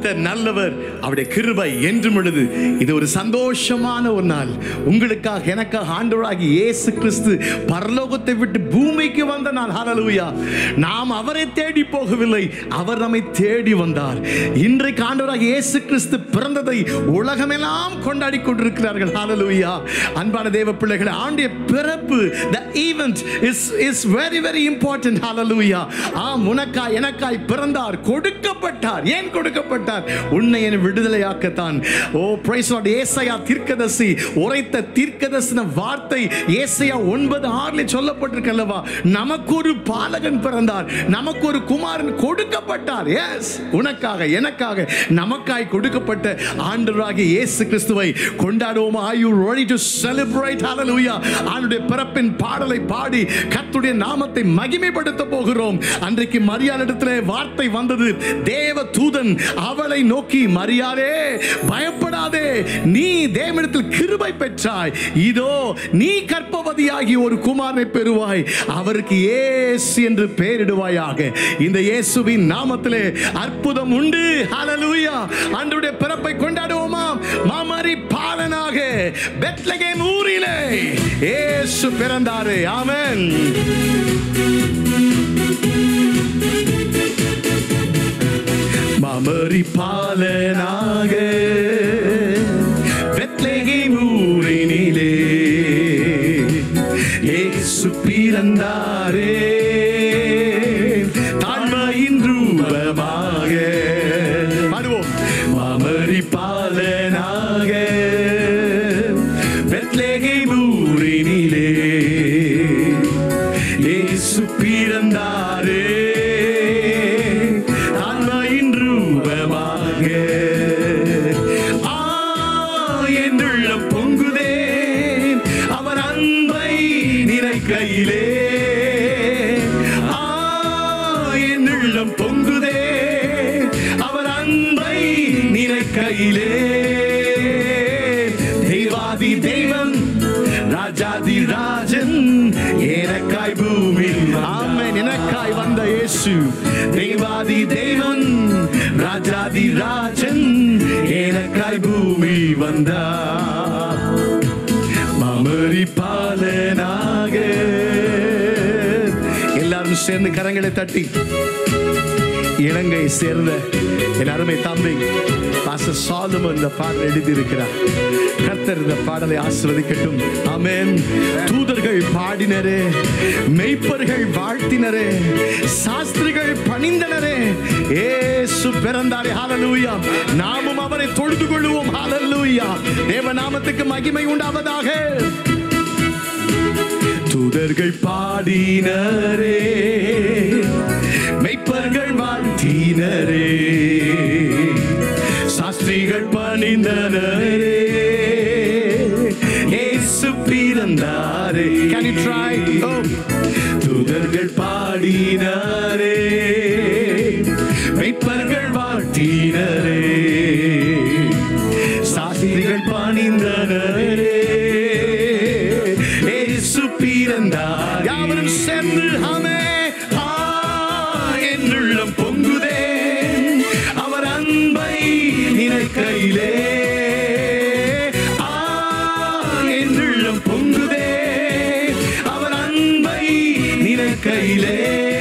கர்த்தர் நல்லவர் அவருடைய கிருபை என்றும் உள்ளது இது ஒரு சந்தோஷமான ஒரு நாள் உங்களுக்காக எனக்காக ஆண்டவராகி இயேசு கிறிஸ்து பரலோகத்தை விட்டு பூமிக்கு வந்த நாள் ஹalleluya நாம் அவரை தேடி போகவில்லை அவர் நம்மை தேடி வந்தார் இன்றைக்கு ஆண்டவராக இயேசு கிறிஸ்து பிறந்ததை உலகமெல்லாம் கொண்டாடி கொண்டிருக்கிறார்கள் ஹalleluya அன்பான தேவ பிள்ளைகளே ஆண்டிய பிறப்பு the event is is very very important hallelujah ஆம் உனக்காய் எனக்காய் பிறந்தார் கொடுக்கப்பட்டார் ஏன் கொடுக்கப்பட்டார் உன்னை என் விடுதலையாக்கத்தான் ஓ பிரைஸ் லார்ட் ஏசாயா தீர்க்கதரிசி உரைத்த தீர்க்கதரிசன வார்த்தை ஏசாயா ஒன்பது ஆறுல சொல்லப்பட்டிருக்கு அல்லவா நமக்கு ஒரு பாலகன் பிறந்தார் நமக்கு ஒரு குமாரன் கொடுக்கப்பட்டார் எஸ் உனக்காக எனக்காக நமக்காய் கொடுக்கப்பட்ட ஆண்டவராகிய இயேசு கிறிஸ்துவை கொண்டாடுவோமா are you ready to celebrate hallelujah ஆண்டுடைய பிறப்பின் பாடலை பாடி கர்த்தருடைய நாமத்தை மகிமைப்படுத்த போகிறோம் அன்றைக்கு மரியாளிடத்திலே வார்த்தை வந்தது தேவ தூதன் அவளை நோக்கி மரியாதே பயப்படாதே நீ தேவனிடத்தில் கிருபை பெற்றாய் இதோ நீ கற்பவதியாகி ஒரு குமாரனை பெறுவாய் அவருக்கு இயேசு என்று பெயரிடுவாயாக இந்த இயேசுவின் நாமத்திலே அற்புதம் உண்டு ஹalleluya ஆண்டவருடைய பிறப்பை கொண்டாடுவோமா மாமரி பாலனாக பெத்லகேம் ஊரிலே இயேசு பிறந்தாரு ஆமென் மாமரி பாலனாக பெத்லகேம் ஊரினிலே இயேசு பிறந்தாரே தாழ்மையின் ரூபமாக பாடுவோம் மாமரி பாலனாக பெத்லகேம் ஊரினிலே இயேசு பிறந்தாரே தாழ்மையின் ரூபமாக ஆ என்றுள்ளம் பொங்குதே அவர் அன்பை நினைக்கையிலே ஆ என்னுள்ளம் பொங்குதே அவர் அன்பை நினைக்கையிலே தெய்வாதி தெய்வம் ராஜாதி ராஜன் எனக்காய் பூமியில் ஆமென் எனக்காய் வந்த இயேசு தெய்வாதி தெய்வன் ராஜாதி ராஜன் எனக்காய் பூமி வந்தார் மமரி பாலனாக எல்லாரும் சேர்ந்து கரங்களை தட்டி இலங்கை சேர்ந்த என் அருமை தம்பி பாஸ்டர் சாலுமன் இந்த பாடல் எழுதியிருக்கிறார் கர்த்தர் இந்த பாடலை ஆசிர்வதிக்கட்டும் ஆமென் தூதர்கள் பாடினரே மெய்ப்பர்கள் வாழ்த்தினரே சாஸ்திரிகள் பணிந்தனரே ஏசு பிறந்தாரே ஹalleluya நாமும் அவரை தொழுது கொள்வோம் ஹalleluya தேவ நாமத்துக்கு மகிமை உண்டாவதாக தூதர்கள் பாடினரே மெய்ப்பர்கள் வாழ்த்தினரே சாஸ்திரிகள் பணிந்தனரே இயேசு பிறந்தாரே கேன் யூ ட்ரை தூதர்கள் பாடினாரே மெய்ப்பர்கள் வாழ்த்தினரே சாஸ்திரிகள் பணிந்தனரே இயேசு பிறந்தார் யாவரும் சேர்ந்து ஆமே ஆ என்னுள்ளம் பொங்குதே அவர் அன்பை நினைக்கையிலே ஆ என்னுள்ளம் பொங்குதே அவர் அன்பை நினைக்கையிலே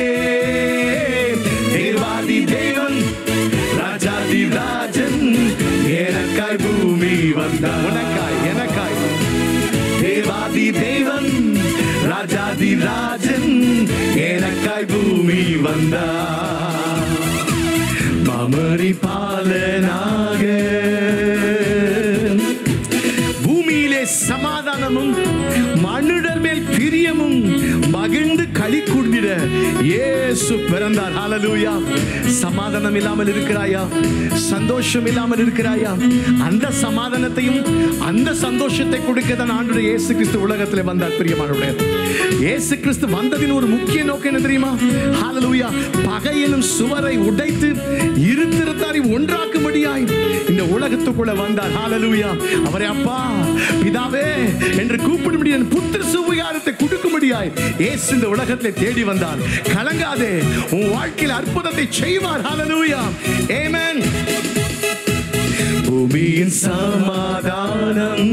தேவாதி தேவன் ராஜாதி ராஜன் எனக்காய் பூமி வந்தார் உனக்காய் எனக்காய் தேவாதி தேவன் ராஜாதி ராஜன் எனக்காய் பூமி வந்தார் மமரி பாலனாக பூமியிலே சமாதானமும் மனுடர் மேல் பிரியமும் மகிழ்ந்து களி கூர்ந்திட இயேசு பிறந்தார் ஹalleluya சமாதானம் இல்லாமல் இருக்கிறாயா சந்தோஷம் இல்லாமல் இருக்கிறாயா அந்த சமாதானத்தையும் அந்த சந்தோஷத்தை கொடுக்க தான் ஆண்டுடைய இயேசு கிறிஸ்து உலகத்தில் வந்தார் பிரியமானவர்களே இயேசு கிறிஸ்து வந்ததின் ஒரு முக்கிய நோக்கம் என்ன தெரியுமா ஹalleluya பகை எனும் சுவரை உடைத்து இருத்திருத்தாரை ஒன்றாக்கும்படியாய் இந்த உலகத்துக்குள்ள வந்தார் ஹalleluya அவரே அப்பா பிதாவே என்று கூப்பிடும்படி என் புத்திர சுவிகாரத்தை கொடுக்கும்படியாய் இயேசு இந்த உலகத்திலே தேடி வந்தார் கலங்காதே உன் வாழ்க்கையில் அற்புதத்தை செய்வார் ஹalleluya ஆமென் பூமியின் சமாதானம்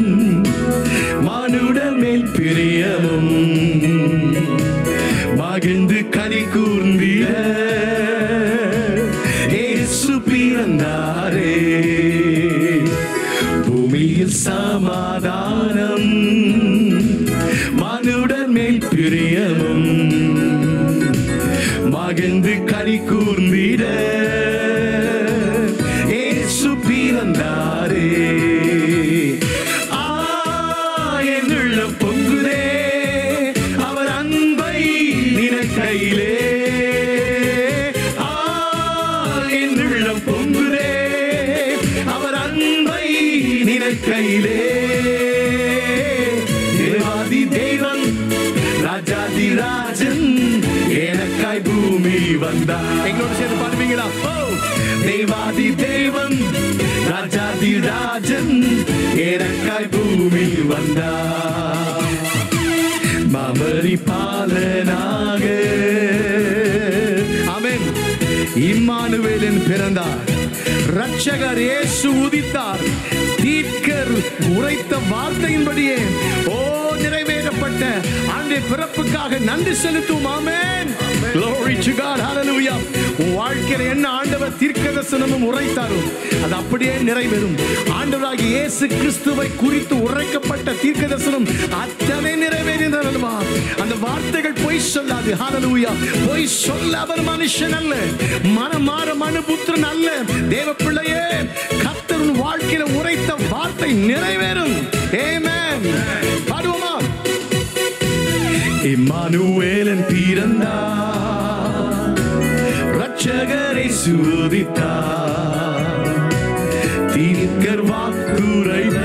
மானுட மேல் பிரியமும் மகிழ்ந்து கனி கூர்ந்திட இயேசு பிறந்தாரே பூமியில் சமாதானம் மனுடன் மேல் பிரியமும் மகிழ்ந்து கனி கூர்ந்திட இயேசு பிறந்தாரே ஆ, என் உள்ளம் பொங்குதே அவர் அன்பை நினைக்கையிலே ஆ, என் உள்ளம் பொங்குதே அவர் அன்பை நினைக்கையிலே தேவாதி தெய்வம் ராஜாதி ராஜன் எனக்காய் பூமி வந்தார் எங்களோட சேர்ந்து பாடுவீங்களா ஓ தேவாதி தெய்வம் ராஜாதி ராஜன் எனக்காய் பூமி வந்தார் மாமரி பாலனாக ஆமென் இம்மானுவேலன் பிறந்தார் ரட்சகர் இயேசு உதித்தார் தீர்க்கர் உரைத்த வார்த்தையின்படியே ஓ நிறைவேறப்பட்ட ஆண்டிய பிறப்புக்காக நன்றி செலுத்தும் ஆமென் Glory to God. Hallelujah. உன் வாழ்க்கையில என்ன ஆண்டவர் தீர்க்கதரிசனமும் உரைத்தாரோ அது அப்படியே நிறைவேறும் ஆண்டவராகிய இயேசு கிறிஸ்துவை குறித்து உரைக்கப்பட்ட தீர்க்கதரிசனம் அத்தனை நிறைவேறினதல்வா அந்த வார்த்தைகள் பொய் சொல்லாது ஹalleluya பொய் சொல்ல அவர் மனுஷன் அல்ல மனம் மாற மனுபுத்திரன் அல்ல தேவ பிள்ளையே கர்த்தர் உன் வாழ்க்கையில உரைத்த வார்த்தை நிறைவேறும் ஆமென் பாடுவோமா இம்மானுவேலன் பிறந்தார் ரட்சகரை சூதித்தார் தீர்க்கர் வாக்குரைத்த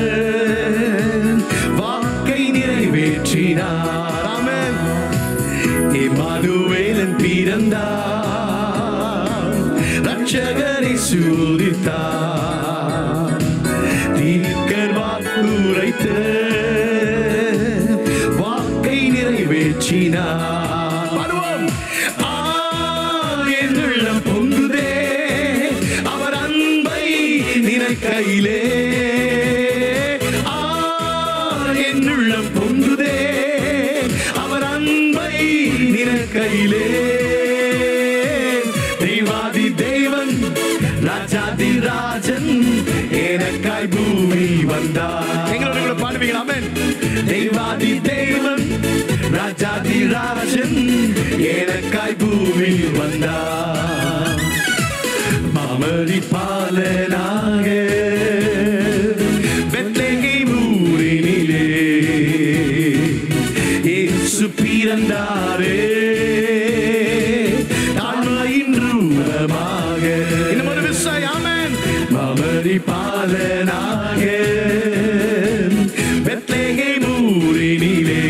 வாக்கை நிறைவேற்றினார் ஆமென் இம்மானுவேலன் பிறந்தார் ரட்சகரை சூதித்தார் தீர்க்கர் வாக்குரைத்த வாக்கை நிறைவேற்றினார் பாடுவோம். ஆ, என் உள்ளம் பொங்குதே அவர் அன்பை நினைக்கையிலே ஆ, என் உள்ளம் பொங்குதே அவர் அன்பை நினைக்கையிலே தெய்வாதி தேவன் ராஜாதி ராஜன் எனக்காய் பூமி வந்தார் எங்களோட கூட பாடுவீங்களா ஆமென் தெய்வாதி தேவன் ராஜாதி ராஜன் எனக்காய் பூமி வந்தார் மாமரி பாலனாக வெத்தகை ஊரினிலே இயேசு பிறந்தாரே தாழ்மையின் ரூபமாக இன்னும் ஒரு விஷயம் ஆமென் மாமரி பாலனாக வெத்தகை ஊரினிலே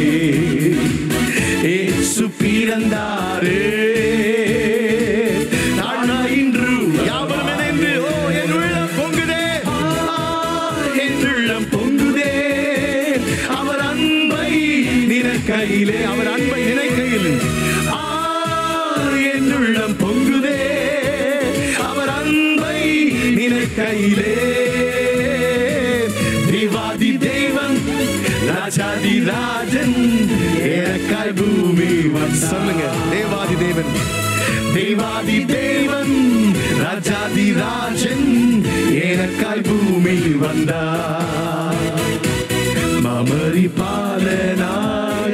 இயேசு பிறந்தாரே தாழ்மையின் ரூபமாக யாவரும் இணைந்து ஓ என் உள்ளம் பொங்குதே ஆ, என் உள்ளம் பொங்குதே அவர் அன்பை நினைக்கையிலே அவர் அன்பை நினைக்கையில் ஆ, என் உள்ளம் பொங்குதே அவர் அன்பை நினைக்கையிலே தேவாதி தேவன் ராஜாதி ராஜன் எனக்காய் பூமி வந்து சொல்லுங்க தேவாதி தேவன் தேவாதி தேவன் ராஜாதி ராஜன் எனக்காய் பூமியில் வந்தார் மமரி பாலனாக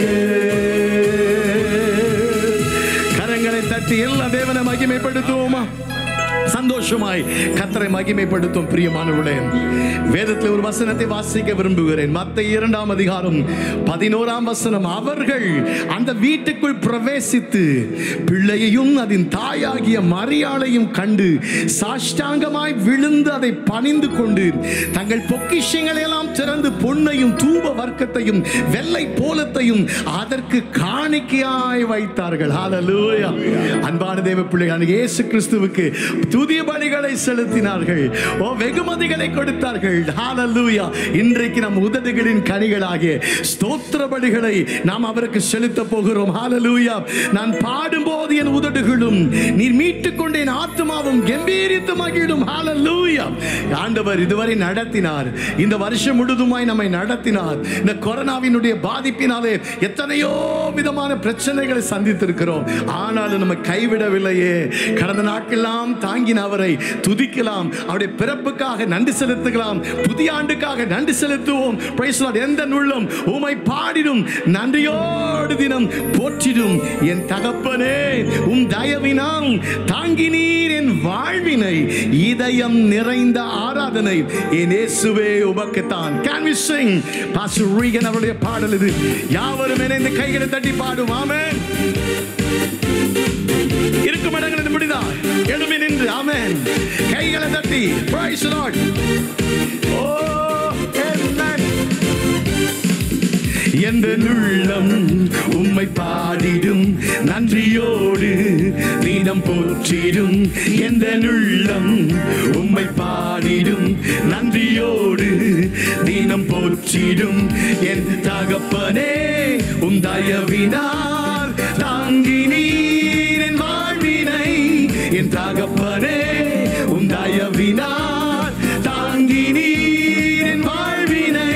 கரங்களை தட்டி எல்லா தேவனை மகிமைப்படுத்துவோமா சந்தோஷமாய் கத்தரை மகிமைப்படுத்தும் பிரியமானவர்களே வேதத்தில் ஒரு வசனத்தை வாசிக்க விரும்புகிறேன் மத்த இரண்டாம் அதிகாரம் பதினோராம் வசனம் அவர்கள் அந்த வீட்டுக்குள் பிரவேசித்து பிள்ளையையும் அதன் தாயாகிய மரியாளையும் கண்டு சாஷ்டாங்கமாய் விழுந்து அதை பணிந்து கொண்டு தங்கள் பொக்கிஷங்களை எல்லாம் திறந்து பொன்னையும் தூப வர்க்கத்தையும் வெள்ளை போலத்தையும் அதற்கு காணிக்கையாய் வைத்தார்கள் ஹalleluya அன்பான தேவ பிள்ளைகள் இயேசு கிறிஸ்துவுக்கு துதிய பலிகளை செலுத்தினார்கள் ஓ வெகுமதிகளை கொடுத்தார்கள் ஹalleluya இன்றைக்கு நம் உதடுகளின் கனிகளாகிய ஸ்தோத்திர பலிகளை நாம் அவருக்கு செலுத்த போகிறோம் ஹalleluya நான் பாடும்போது என் உதடுகளும் நீர் மீட்டுக் கொண்ட என் ஆத்துமாவும் கம்பீரித்து மகிழும் ஹalleluya ஆண்டவர் இதுவரை நடத்தினார் இந்த வருஷம் முழுதுமாய் நம்மை நடத்தினார் இந்த கொரோனாவினுடைய பாதிப்பினாலே எத்தனையோ விதமான பிரச்சனைகளை சந்தித்திருக்கிறோம் ஆனாலும் நம்ம கைவிடவில்லையே கடந்த நாட்கெல்லாம் தாங்கின அவரை துதிக்கலாம் அவருடைய பிறப்புக்காக நன்றி செலுத்துக்கலாம் புதிய ஆண்டுக்காக நன்றி செலுத்துவோம் Praise the Lord. எந்த நுள்ளம் உமை பாடிடும் நன்றியோடு தினம் போற்றிடும் என் தகப்பனே உம் தயவினால் தாங்கி நீர் என் வாழ்வினை இதயம் நிறைந்த ஆராதனை என் இயேசுவே உமக்குத்தான் can we sing pastor Reagan அவருடைய பாடல் இது யாவரும் இணைந்து கைகளை தட்டி பாடும் ஆமென் இருக்கும் இடங்களில் முடிதா எழுமி நின்று ஆமென் கைகளை தட்டி பிரைஸ் லார்ட் ஓ amen எந்த உள்ளம் உம்மை பாடிடும் நன்றியோடு நீனம் போற்றிடும் எந்த உள்ளம் உம்மை பாடிடும் நன்றியோடு நீனம் போற்றிடும் என் தகப்பனே உம் தயவினால் தாங்கி நீர் என் வாழ்வினை என் தகப்பனே உம் தயவினால் தாங்கி நீர் என் வாழ்வினை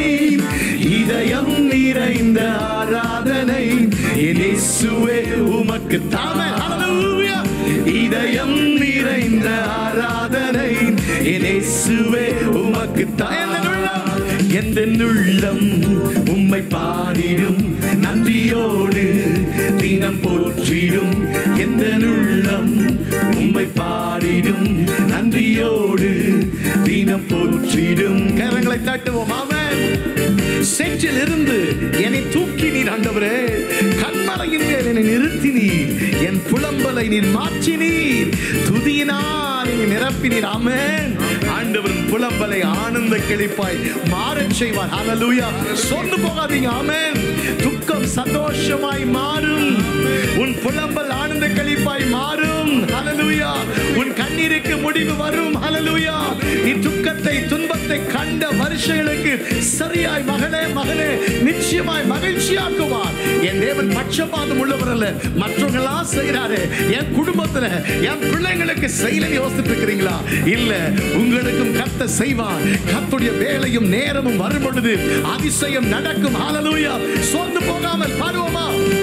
இதயம் நிறைந்த ஆராதனை என் இயேசுவே உமக்கு தாமே ஹalleluya இதயம் நிறைந்த ஆராதனை என் இயேசுவே உமக்கு தாமே எந்த உள்ளம் உம்மை பாடிடும் நன்றியோடு தினம் போற்றிடும் எந்த உள்ளம் உம்மை பாடிடும் நன்றியோடு தினம் போற்றிடும் கரங்களை தட்டுவோம் ஆமென் செஞ்சில் இருந்து என்னை தூக்கி நீர் ஆண்டவரே கண்மலையின் மேல் என்னை நிறுத்தினீர் என் புலம்பலை நீர் மாற்றினீர் துதியினால் நீ நிரப்பினீர் ஆமென் ஆண்டவரின் புலம்பலை ஆனந்த கிளிப்பாய் மாறச் செய்வார் ஹalleluya சொந்து போகாதீங்க ஆமென் துக்கம் சந்தோஷமாய் மாறும் உன் புலம்பல் ஆனந்த களிப்பாய் மாறும் ஹalleluya உன் கண்ணீருக்கு முடிவு வரும் ஹalleluya நீ துக்கத்தை துன்பத்தை கண்ட வருஷங்களுக்கு சரியாய் மகனே மகனே நிச்சயமாய் மகிழ்ச்சியாக்குவார் என் தேவன் பட்சபாதம் உள்ளவர் அல்ல மற்றவங்களா செய்கிறாரு என் குடும்பத்துல என் பிள்ளைங்களுக்கு செய்யல யோசித்து இருக்கிறீங்களா இல்ல உங்களுக்கும் கத்த செய்வார் கத்துடைய வேலையும் நேரமும் வரும் பொழுது அதிசயம் நடக்கும் ஹalleluya சொந்து போகாமல் பாடுவோமா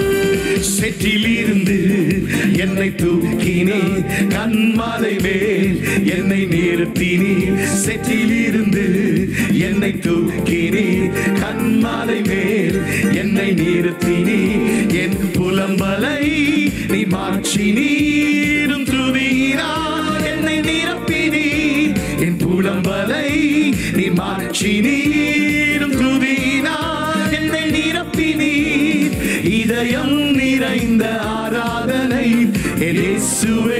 செற்றிலிருந்து என்னை தூக்கினே கண்மாலை மேல் என்னை நிறுத்தினே செற்றிலிருந்து என்னை தூக்கினே கண்மாலை மேல் என்னை நிறுத்தினே என் புலம்பலை நீ மாற்றி நீரும் துதியினால் என்னை நிரப்பினீ என் புலம்பலை நீ மாற்றி நீரும் துதியினால் என்னை நிரப்பினீர் இதயம் நிறைந்த ஆராதனை என் இயேசுவே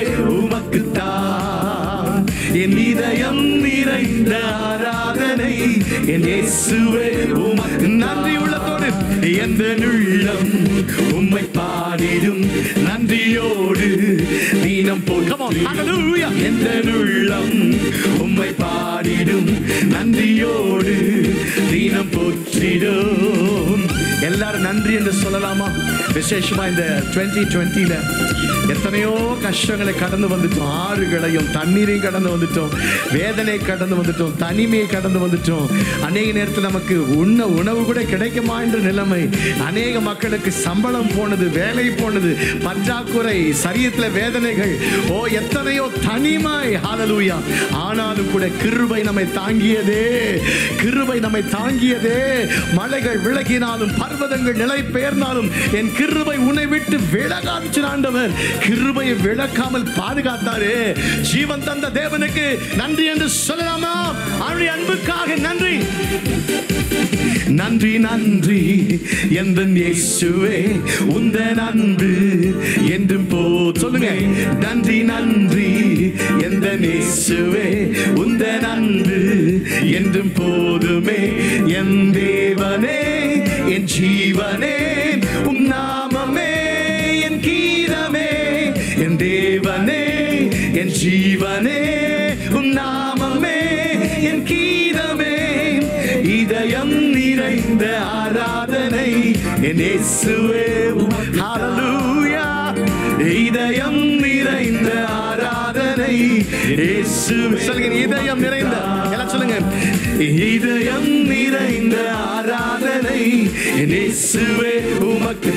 உமக்குத்தான் என் இதயம் நிறைந்த ஆராதனை என் இயேசுவே உமக்கு நன்றி உள்ளத்தோடு எந்த உள்ளம் உம்மை பாடிடும் நன்றியோடு நீனம் போல் Come on, hallelujah. எந்த உள்ளம் உம்மை பாடிடும் நன்றியோடு தீனம் போற்றிடும் எல்லாரும் நன்றி என்று சொல்லலாமா விசேஷமா இந்த 2020 எத்தனையோ கஷ்டங்களை கடந்து வந்துட்டோம் ஆறுகளையும் தண்ணீரையும் கடந்து வந்துட்டோம் வேதனை கடந்து வந்துட்டோம் தனிமையை கடந்து வந்துட்டோம் அநேக நேரத்தில் நமக்கு உண்ண உணவு கூட கிடைக்குமா என்ற நிலைமை அநேக மக்களுக்கு சம்பளம் போனது வேலை போனது பற்றாக்குறை சரீரத்தில் வேதனைகள் ஓ எத்தனையோ தனிமை ஹalleluya ஆனாலும் கூட கிருபை நம்மை தாங்கியதே கிருபை நம்மை தாங்கியதே மலைகள் விலகினாலும் பர்வதங்கள் நிலை பெயர்ந்தாலும் என் கிருபை உன்னை விட்டு விலகாச்சு ஆண்டவர் கிருபையை விளக்காமல் பாதுகாத்தாரே ஜீவன் தந்த தேவனுக்கு நன்றி என்று சொல்லலாமா அவருடைய அன்புக்காக நன்றி நன்றி நன்றி எந்த இயேசுவே உந்த அன்பு என்றும் போ சொல்லுங்க நன்றி நன்றி எந்த இயேசுவே உந்த அன்பு என்றும் போதுமே என் தேவனே என் ஜீவனே உம் நாமமே என் கீதமே என் தேவனே என் ஜீவனே உன் நாமமே என் கீதமே இதயம் நிறைந்த ஆராதனை என் இயேசுவே ஹalleluya இதயம் நிறைந்த ஆராதனை இயேசு சொல்லுங்க இதயம் நிறைந்த எல்லாம் சொல்லுங்க இதயம் நிறைந்த ஆராதனை என் இயேசுவே உமக்கு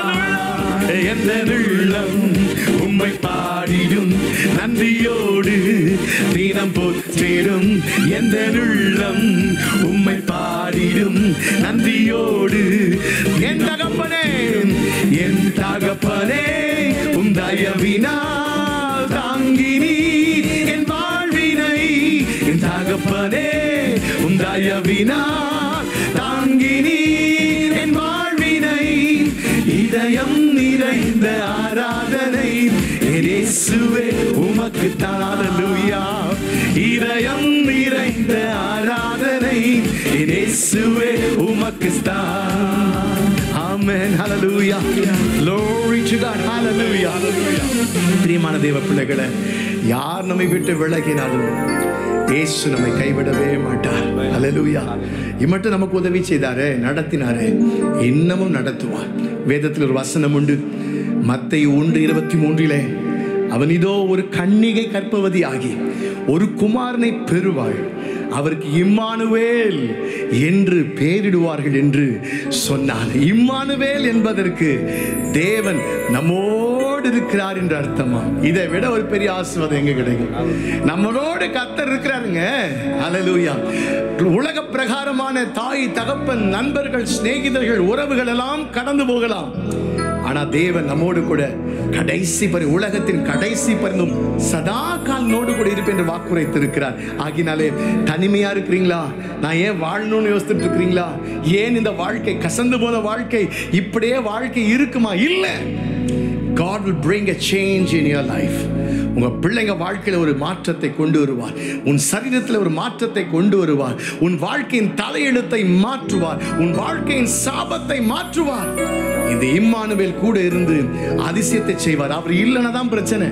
எந்த உள்ளம் உம்மை பாடிடும் நன்றியோடு தினம் போற்றிடும் எந்த உள்ளம் உம்மை பாடிடும் நன்றியோடு என் தகப்பனே என் தகப்பனே உம் தயவினால் தாங்கினி என் வாழ்வினை என் தகப்பனே உம் தயவினால் தாங்கினி என் வாழ்வினை இதயம் நிறைந்த ஆராதனை என் இயேசுவே உமக்கு தானலுயா இதயம் நிறைந்த ஆராதனை என் இயேசுவே உமக்கு தான் ஆமென் ஹalleluya glory to god hallelujah பிரியமான தேவ பிள்ளைகளே யார் நம்மை விட்டு விலகினாலும் இயேசு நம்மை கைவிடவே மாட்டார் ஹalleluya இம்மட்டும் நமக்கு உதவி செய்தாரே நடத்தினாரே இன்னமும் நடத்துவார் வேதத்தில் ஒரு வசனம் உண்டு மத்தை ஒன்று இருபத்தி மூன்றிலே அவன் இதோ ஒரு கன்னிகை கற்பவதி ஆகி ஒரு குமாரனை பெறுவாள் அவருக்கு இம்மானுவேல் என்று பெயரிடுவார்கள் என்று சொன்னான் இம்மானுவேல் என்பதற்கு தேவன் நம்மோடு இருக்கிறார் என்று அர்த்தமா இதை விட ஒரு பெரிய ஆசீர்வாதம் எங்க கிடைக்கும் நம்மளோடு கத்தர் இருக்கிறாருங்க அல்லேலூயா உலக பிரகாரமான தாய் தகப்பன் நண்பர்கள் சிநேகிதர்கள் உறவுகள் எல்லாம் கடந்து போகலாம் ஆனா தேவன் நம்மோடு கூட கடைசி பரி உலகத்தின் கடைசி பரிந்தும் சதா காலனோடு கூட இருப்பேன் என்று வாக்குரைத்திருக்கிறார் ஆகினாலே தனிமையா இருக்கிறீங்களா நான் ஏன் வாழணும்னு யோசித்துட்டு இருக்கிறீங்களா ஏன் இந்த வாழ்க்கை கசந்து போன வாழ்க்கை இப்படியே வாழ்க்கை இருக்குமா இல்லை God will bring a change in your life உங்க பிள்ளைங்க வாழ்க்கையில ஒரு மாற்றத்தை கொண்டு வருவார் உன் சரீரத்தில் ஒரு மாற்றத்தை கொண்டு வருவார் உன் வாழ்க்கையின் தலையெழுத்தை மாற்றுவார் உன் வாழ்க்கையின் சாபத்தை மாற்றுவார் இந்த இம்மானுவேல் கூட இருந்து அதிசயத்தை செய்வார் அவர் இல்லைன்னா தான் பிரச்சனை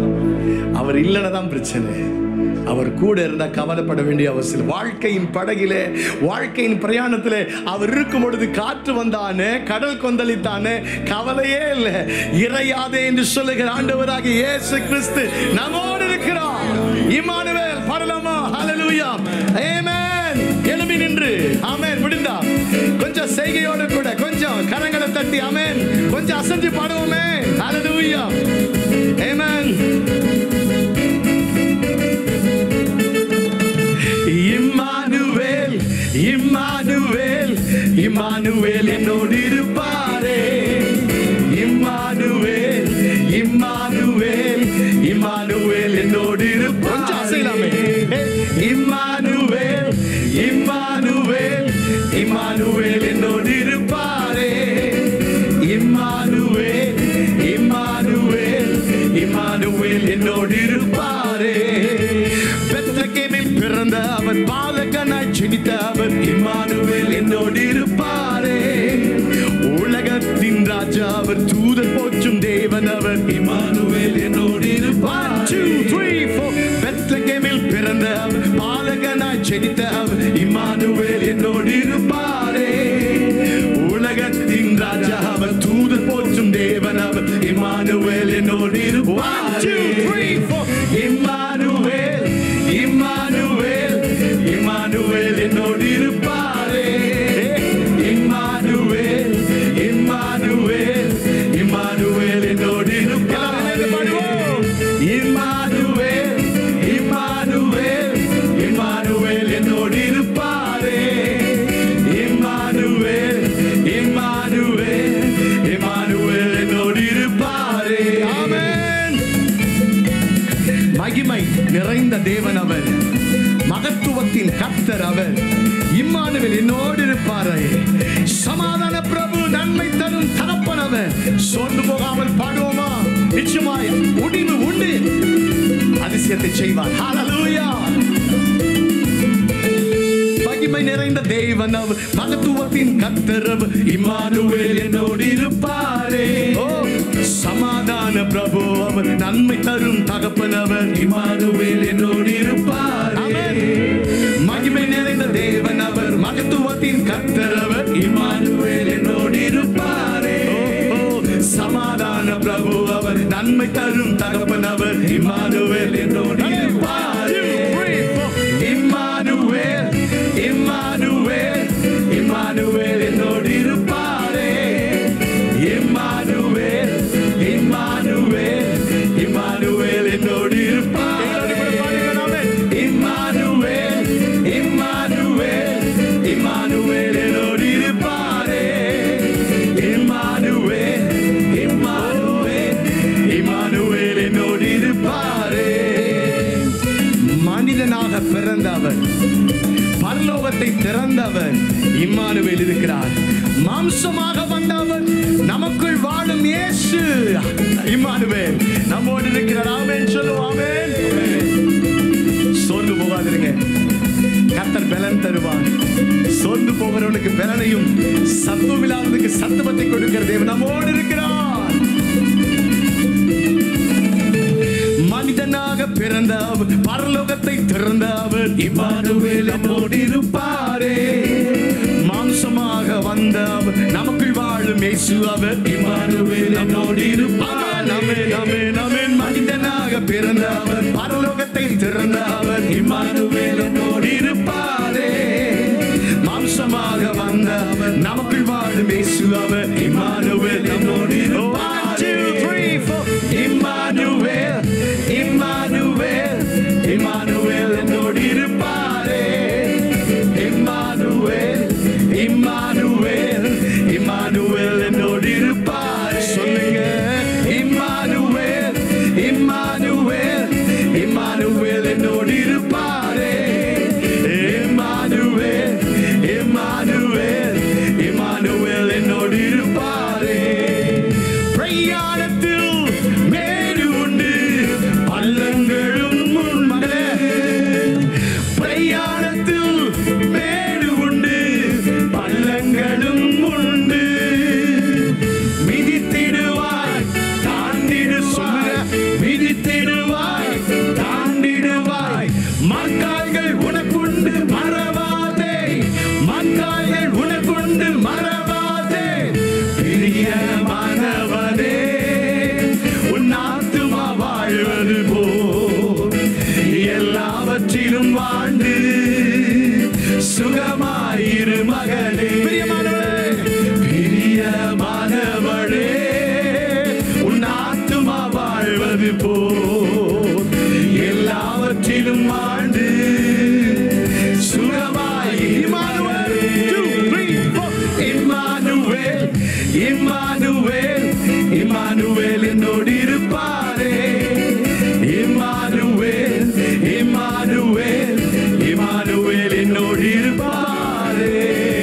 அவர் இல்லைன்னா தான் பிரச்சனை அவர் கூட இருந்தா கவலைப்பட வேண்டிய அவசியம் இல்லை. வாழ்க்கையின் படகிலே வாழ்க்கையின் பிரயாணத்திலே அவர் இருக்கும் பொழுது காற்று வந்தானே கடல் கொந்தளித்தானே கவலையே இல்லை இறையாதே என்று சொல்லுகிற ஆண்டவராகிய இயேசு கிறிஸ்து நம்மோடு இருக்கிறார் இமானுவேல் பரலமா ஹalleluya ஆமென் எழும்பி நின்று ஆமென் முடிந்தா கொஞ்சம் செய்கையோடு கூட கொஞ்சம் கரங்களை தட்டி ஆமென் கொஞ்சம் அசைஞ்சு பாடுவோமே hallelujah amen Emmanuel Emmanuel Emmanuel என்னோடு இருப்பாரே இம்மானுவேல் இம்மானுவேல் இம்மானுவேல் என்னோடு இருப்பாரே கொஞ்சம் அசையலாமே இம்மானுவேல் இம்மானுவேல் இம்மானுவேல் என்னோடு இருப்பாரே இம்மானுவேல் இம்மானுவேல் இம்மானுவேல் என்னோடு இருப்பாரே பெத்லகேமில் பிறந்த அவர் பாலகனாய் ஜெனித்த அவர் இம்மானுவேல் என்னோடு இருப்பாரே உலகத்தின் ராஜா அவர் தூதர் போற்றும் தேவன் அவர் இம்மானுவேல் என்னோடு இருப்பார் two three four பெத்லகேமில் பிறந்த அவர் பாலகனாய் ஜெனித்த அவர் இம்மானுவேல் என்னோடு இருப்பாரே உலகத்தின் ராஜா அவர் தூதர் போற்றும் தேவன் அவர் இம்மானுவேல் என்னோடு இருப்பார் One, two, three, four. Emmanuel Emmanuel Emmanuel என்னோடு இருப்பாரே இம்மானுவேல் இம்மானுவேல் இம்மானுவேல் என்னோடு இருப்பாரே இம்மானுவேல் இம்மானுவேல் இம்மானுவேல் என்னோடு இருப்பாரே இம்மானுவேல் இம்மானுவேல் இம்மானுவேல் நன்மை தரும் தகப்பனவர் சோர்ந்து போகாமல் பாடுவோமா நிச்சயமாய் முடிவு உண்டு அதிசயத்தை செய்வார் ஹalleluya மகிமை நிறைந்த தேவன் அவர் மகத்துவத்தின் கத்தரவு இமானுவேல் என்னோடு இருப்பாரே ஓ சமாதான பிரபு அவர் நன்மை தரும் தகப்பன் அவர் இமானுவேல் என்னோடு இருப்பாரே மகிமை நிறைந்த தேவன் அவர் மகத்துவத்தின் கத்தரவர் இமானுவேல் என்னோடு இருப்பாரே ஓ, ஓ, சமாதான பிரபு அவர் நன்மை தரும் தகப்பன் அவர் இமானுவேல் என்னோடு இருப்பாரே இம்மானுவேல் இம்மானுவேல் இம்மானுவேல் என்னோடு இருப்பாரே இம்மானுவேல் இம்மானுவேல் இம்மானுவேல் என்னோடு இருப்பாரே இம்மானுவேல் இம்மானுவேல் இம்மானுவேல் என்னோடு இருப்பாரே இம்மானுவேல் இம்மானுவேல் இம்மானுவேல் என்னோடு இருப்பாரே மனிதனாக பிறந்தவர் பரலோகத்தை திறந்தவர் இம்மானுவேல் இருக்கிறார் மாம்சமாக வந்தவர் நமக்குள் வாழும் இயேசு இம்மானுவேல் நம்மோடு இருக்கிறார் ஆமென் சொல்லுவோம் ஆமென் சோர்ந்து போகாதிருங்க கர்த்தர் பலன் தருவார் சோர்ந்து போகிறவனுக்கு பலனையும் சத்துவம் இல்லாததுக்கு சத்துவத்தை கொடுக்கிற தேவன் நம்மோடு இருக்கிறார் மனிதனாக பிறந்தவர் பரலோகத்தை திறந்தவர் இம்மானுவேல் நம்மோடு இருப்பாரே மாம்சமாக வந்தவர் நமக்குள் வாழும் இயேசு அவர் இம்மானுவேல் நம்மோடு இருப்பார் நமே நமே நமே மனிதனாக பிறந்தவர் பரலோகத்தை திறந்தவர் இம்மானுவேல் நம்மோடு இருப்பாரே மாம்சமாக வந்தவர் நமக்குள் வாழும் இயேசு அவர் இம்மானுவேல் நம்மோடு இருப்பாரே இம்மானுவேல் இம்மானுவேல் இம்மானுவேல் என்னோடு இருப்பாரே இம்மானுவேல் இம்மானுவேல் இம்மானுவேல் என்னோடு இருப்பாரே சொல்லுங்க இம்மானுவேல் இம்மானுவேல் இம்மானுவேல் என்னோடு இருப்பாரே இம்மானுவேல் இம்மானுவேல் இம்மானுவேல் என்னோடு இருப்பாரே பிரயாணத்தில் மேடு உண்டு பள்ளங்களும் உண்டு பிரயாணத்தில் மேடு உண்டு பள்ளங்களும் உண்டு மிதித்திடுவாய் தாண்டிடு சொல்லுங்க மிதித்திடுவாய் தாண்டிடுவாய் மக்காய்கள் உனக்குண்டு மறவாதே மக்காய்கள் உனக்குண்டு மறவாதே பிரியமானவனே உன் ஆத்துமா வாழ்வது போ எல்லாவற்றிலும் வாழ்ந்து சுகமாயிரு மகனே பிரியமானவளே உன் ஆத்துமா வாழ்வது போ எல்லாவற்றிலும் வாழ்ந்து சுகமாய் இம்மானுவேல் இம்மானுவேல் இம்மானுவேல் என்னோடு இருப்பாரே இம்மானுவேல் இம்மானுவேல் இம்மானுவேல் என்னோடு இருப்பாரே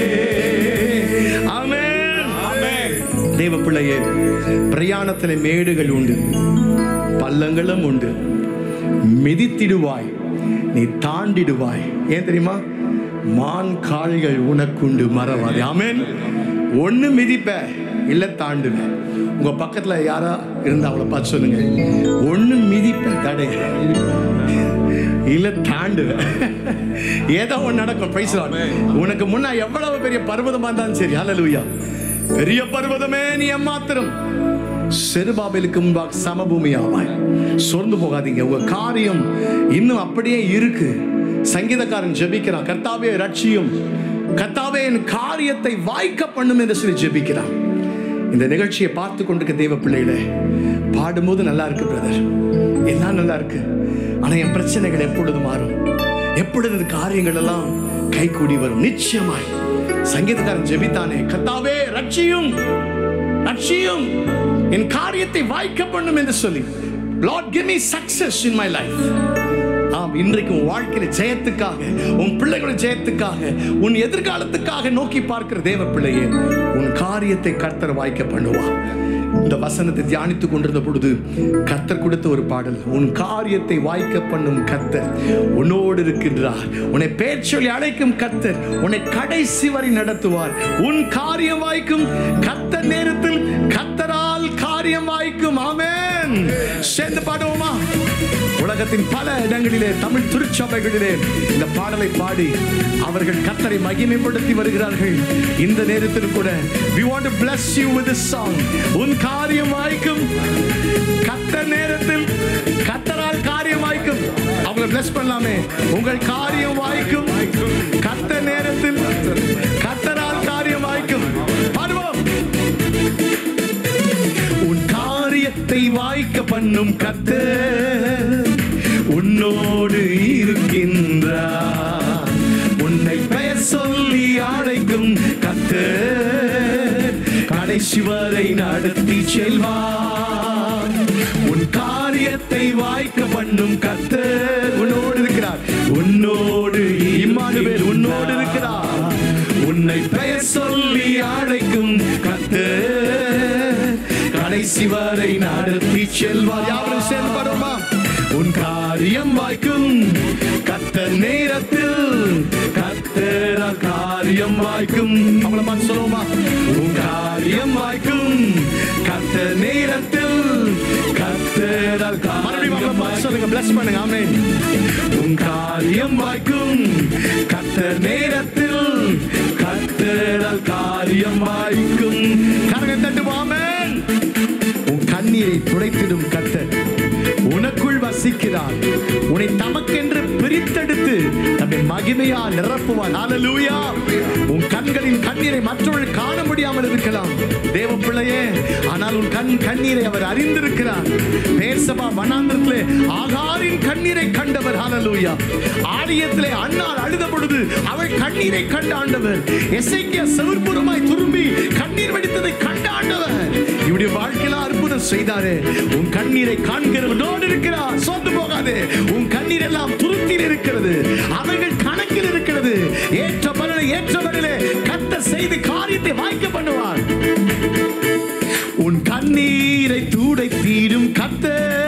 ஆமென் தேவ பிள்ளையே பிரயாணத்தில் மேடுகள் உண்டு பள்ளங்களும் உண்டு மிதித்திடுவாய் நீ தாண்டிடுவாய் ஏன் தெரியுமா மான் கால்கள் உனக்குண்டு மறவாதே ஆமென் ஒண்ணு மிதிப்ப இல்ல தாண்டுவ உங்க பக்கத்துல யாரா இருந்தா அவளை பார்த்து சொல்லுங்க ஒண்ணு மிதிப்ப தடை இல்ல தாண்டுவ ஏதோ ஒண்ணு நடக்கும் பிரைஸ் உனக்கு முன்னா எவ்வளவு பெரிய பர்வதமா இருந்தாலும் சரி ஹalleluya பெரிய பர்வதமே நீ ஏமாத்திரம் செருபாபேலுக்கு முன்பாக சமபூமியாவாய் சோர்ந்து போகாதீங்க உங்க காரியம் இன்னும் அப்படியே இருக்கு சங்கீதக்காரன் ஜெபிக்கிறான் கர்த்தாவே ரட்சியும் கர்த்தாவே என் காரியத்தை வாய்க்க பண்ணும் என்று சொல்லி ஜெபிக்கிறான் இந்த நிகழ்ச்சியை பார்த்து கொண்டிருக்க தேவ பிள்ளைகளே பாடும்போது நல்லா இருக்கு பிரதர் எல்லாம் நல்லா இருக்கு ஆனா என் பிரச்சனைகள் எப்பொழுது மாறும் எப்பொழுது இந்த காரியங்கள் எல்லாம் கைகூடி வரும் நிச்சயமாய் சங்கீதக்காரன் ஜெபித்தானே கர்த்தாவே ரட்சியும் ரட்சியும் என் காரியத்தை வாய்க்க பண்ணும் என்று சொல்லி Lord give me success in my life ஆம் இன்றைக்கு உன் வாழ்க்கையில ஜெயத்துக்காக உன் பிள்ளைகளோட ஜெயத்துக்காக உன் எதிர்காலத்துக்காக நோக்கி பார்க்கிற தேவ பிள்ளையே உன் காரியம் காரியத்தை கர்த்தர் வாய்க்க பண்ணுவார் இந்த வசனத்தை தியானித்துக் கொண்டிருந்த பொழுது கர்த்தர் கொடுத்த ஒரு பாடல் உன் காரியத்தை வாய்க்க பண்ணும் கர்த்தர் உன்னோடு இருக்கின்றார் உன்னை பேர் சொல்லி அழைக்கும் கர்த்தர் உன்னை கடைசி வரை நடத்துவார் உன் காரியம் வாய்க்கும் கர்த்தர் நேரத்தில் கர்த்தரால் காரியம் வாய்க்கும் ஆமென் சேர்ந்து பாடுவோமா உலகத்தின் பல இடங்களிலே தமிழ் திருச்சபைகளிலே இந்த பாடலை பாடி அவர்கள் கர்த்தரை மகிமைப்படுத்தி வருகிறார்கள் இந்த நேரத்தில் கூட we want to bless you with this song உன் காரியம் வாய்க்கும் கர்த்தர் நேரத்தில் கர்த்தரால் காரியம் வாய்க்கும் அவங்களை bless பண்ணலாமே உங்கள் காரியம் வாய்க்கும் கர்த்தர் நேரத்தில் கர்த்தரால் காரியம் வாய்க்கும் பாடுவோம் உன் காரியத்தை வாய்க்க பண்ணும் கர்த்தர் உன்னோடு இருக்கின்றார் உன்னை பெயர் சொல்லி அழைக்கும் கர்த்தர் கடைசி வரை நடத்தி செல்வார் உன் காரியத்தை வாய்க்க பண்ணும் கர்த்தர் உன்னோடு இருக்கிறார் உன்னோடு இம்மானுவேல் உன்னோடு இருக்கிறார் உன்னை பெயர் சொல்லி அழைக்கும் கர்த்தர் கடைசி வரை நடத்தி செல்வார் யாவரும் செயல்படுமா உன் காரியம் வாய்க்கும் கத்தர் நேரத்தில் கத்தர காரியம் வாய்க்கும் அவங்கள பார்த்து சொல்லுவோமா உன் காரியம் வாய்க்கும் கத்தர் நேரத்தில் கத்தர காரியம் சொல்லுங்க பிளஸ் பண்ணுங்க ஆமென் உன் காரியம் வாய்க்கும் கத்தர் நேரத்தில் கத்தரால் காரியம் வாய்க்கும் கரகை தட்டுவாமேன் உன் கண்ணீரை துடைத்திடும் கத்தர் உனக்குள் வசிக்கிறார் உன்னை தமக்கென்று பிரித்தெடுத்து நம்மை மகிமையா நிரப்புவார் ஹalleluya உன் கண்களின் கண்ணீரை மற்றவர்கள் காண முடியாமல் இருக்கலாம் தேவ பிள்ளையே ஆனால் உன் கண் கண்ணீரை அவர் அறிந்திருக்கிறார் பேசபா வனாந்திரத்திலே ஆகாரின் கண்ணீரை கண்டவர் ஹalleluya ஆலயத்திலே அன்னார் அழுத பொழுது அவள் கண்ணீரை கண்ட ஆண்டவர் எசேக்கியா செவிர்புறமாய் திரும்பி கண்ணீர் வெடித்ததை கண்ட ஆண்டவர் இவருடைய வாழ்க்கையில அற்புதம் செய்தாரு உன் கண்ணீரை காண்கிறவனோடு இருக்கிறார் சோர்ந்து போகாதே உன் கண்ணீர் எல்லாம் துருத்தில் இருக்கிறது அவைகள் கணக்கில் இருக்கிறது ஏற்ற பலனை ஏற்ற பலனை கத்த செய்து காரியத்தை வாய்க்க பண்ணுவார் உன் கண்ணீரை தூடை தீரும் கத்த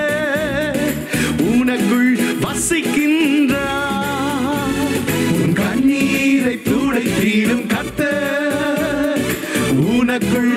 உனக்குள் வசிக்கின்றார் உன் கண்ணீரை தூடை தீரும் கத்த உனக்குள்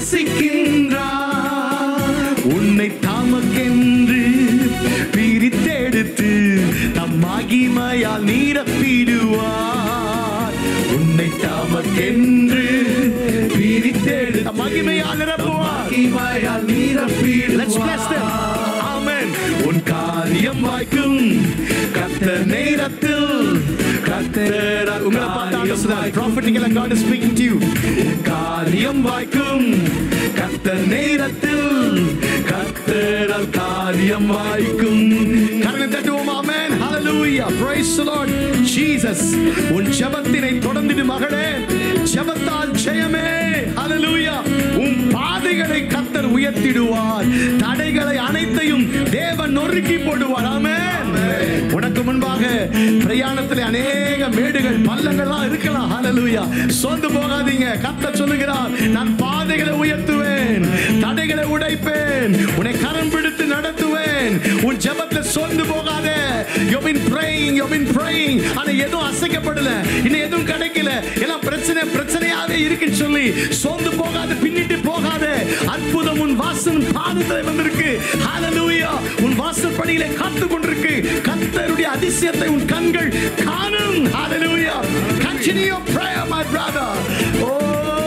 வசிக்கின்றார் உன்னை தாமக்கென்று பிரித்தெடுத்து தம் மகிமையால் நீரப்பிடுவார் உன்னை தாமக்கென்று பிரித்தெடுத்து மகிமையால் நிரப்புவார் மகிமையால் நீரப்பிடுவார் ஆமென் உன் காரியம் வாய்க்கும் கத்தர் நேரத்தில் கத்தர் உங்களை பார்த்து சொல்றார் prophetically God is speaking to you காரியம் வாய்க்கும் கத்தர் நேரத்தில் கத்தரால் காரியம் வாய்க்கும் கரங்களை தட்டுவோம் ஆமென் ஹalleluya praise the lord jesus உன் ஜெபத்தினை தொடர்ந்திடு மகளே ஜெபத்தால் ஜெயமே ஹalleluya உன் பாதைகளை கத்தர் உயர்த்திடுவார் தடைகளை அனைத்தையும் தேவன் நொறுக்கி போடுவார் ஆமென் உனக்கு முன்பாக பிரயாணத்தில் அநேக மேடுகள் பள்ளங்கள்லாம் இருக்கலாம் ஹalleluya சோர்ந்து போகாதீங்க கர்த்தர் சொல்லுகிறார் நான் பாதைகளை உயர்த்துவேன் தடைகளை உடைப்பேன் உன்னை கரம் பிடித்து நடத்துவேன் உன் ஜெபத்துல சோர்ந்து போகாதே you been praying you been praying ஆனா எதுவும் அசைக்கப்படல இன்னும் எதுவும் கிடைக்கல எல்லாம் பிரச்சனை பிரச்சனையாவே இருக்குன்னு சொல்லி சோர்ந்து போகாத பின்னிட்டு போகாத அற்புதம் உன் வாசன் பாதத்தில் வந்திருக்கு ஹalleluya உன் வாசற்படியிலே காத்து கொண்டிருக்கு கர்த்தருடைய அதிசயத்தை உன் கண்கள் காணும் ஹalleluya continue your prayer my brother oh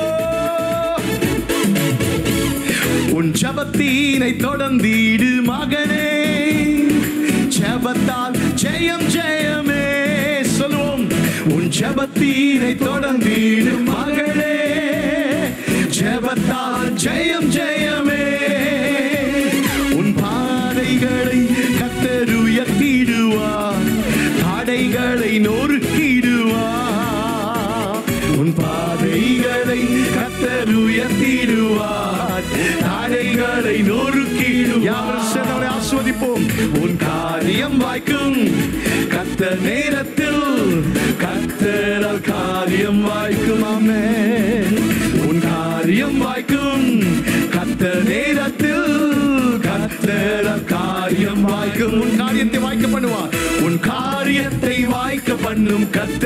உன் ஜபத்தீனை தொடர்ந்தீடு மகனே ஜபத்தால் ஜெயம் ஜெயமே சொல்லுவோம் உன் ஜபத்தீனை தொடர்ந்தீடு மகளே ஜபத்தால் ஜெயம் ஜெயமே உன் பாதைகளை கத்தர் உயர்த்திடுவார் தடைகளை நொறுக்கிடுவார் உன் பாதைகளை கத்தர் உயர்த்திடுவார் தடைகளை நொறுக்கிடுவார் யாவரும் சேர்ந்தவரை ஆஸ்வதிப்போம் உன் காரியம் வாய்க்கும் கத்த நேரத்தில் கத்தரால் காரியம் வாய்க்கும் ஆமென் உன் காரியம் காரியம் வாய்க்கும் கத்த நேரத்தில் கத்தர காரியம் வாய்க்கும் உன் காரியத்தை வாய்க்க பண்ணுவார் உன் காரியத்தை வாய்க்க பண்ணும் கத்த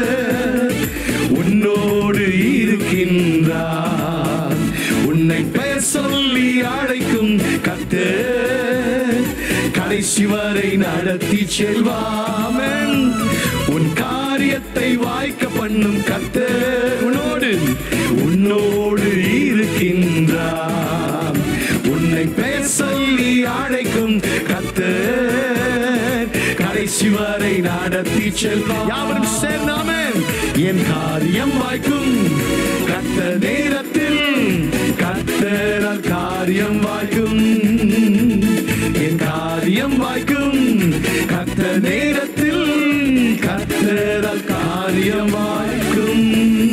உன்னோடு இருக்கின்றார் உன்னை பெயர் சொல்லி அழைக்கும் கத்த கடைசி வரை நடத்தி செல்வாமன் உன் காரியத்தை வாய்க்க பண்ணும் கத்தர் உன்னோடு உன்னோடு இருக்கின்றார் உன்னை பெயர் சொல்லி அழைக்கும் கத்தர் கடைசி வரை நடத்தி செல்வார் யாவரும் சேர்ந்தாமன் என் காரியம் வாய்க்கும் கத்த நேரத்தில் கத்தரால் காரியம் வாய்க்கும் என் காரியம் வாய்க்கும் கத்த நேரத்தில் கத்தரால் காரியம் வாய்க்கும்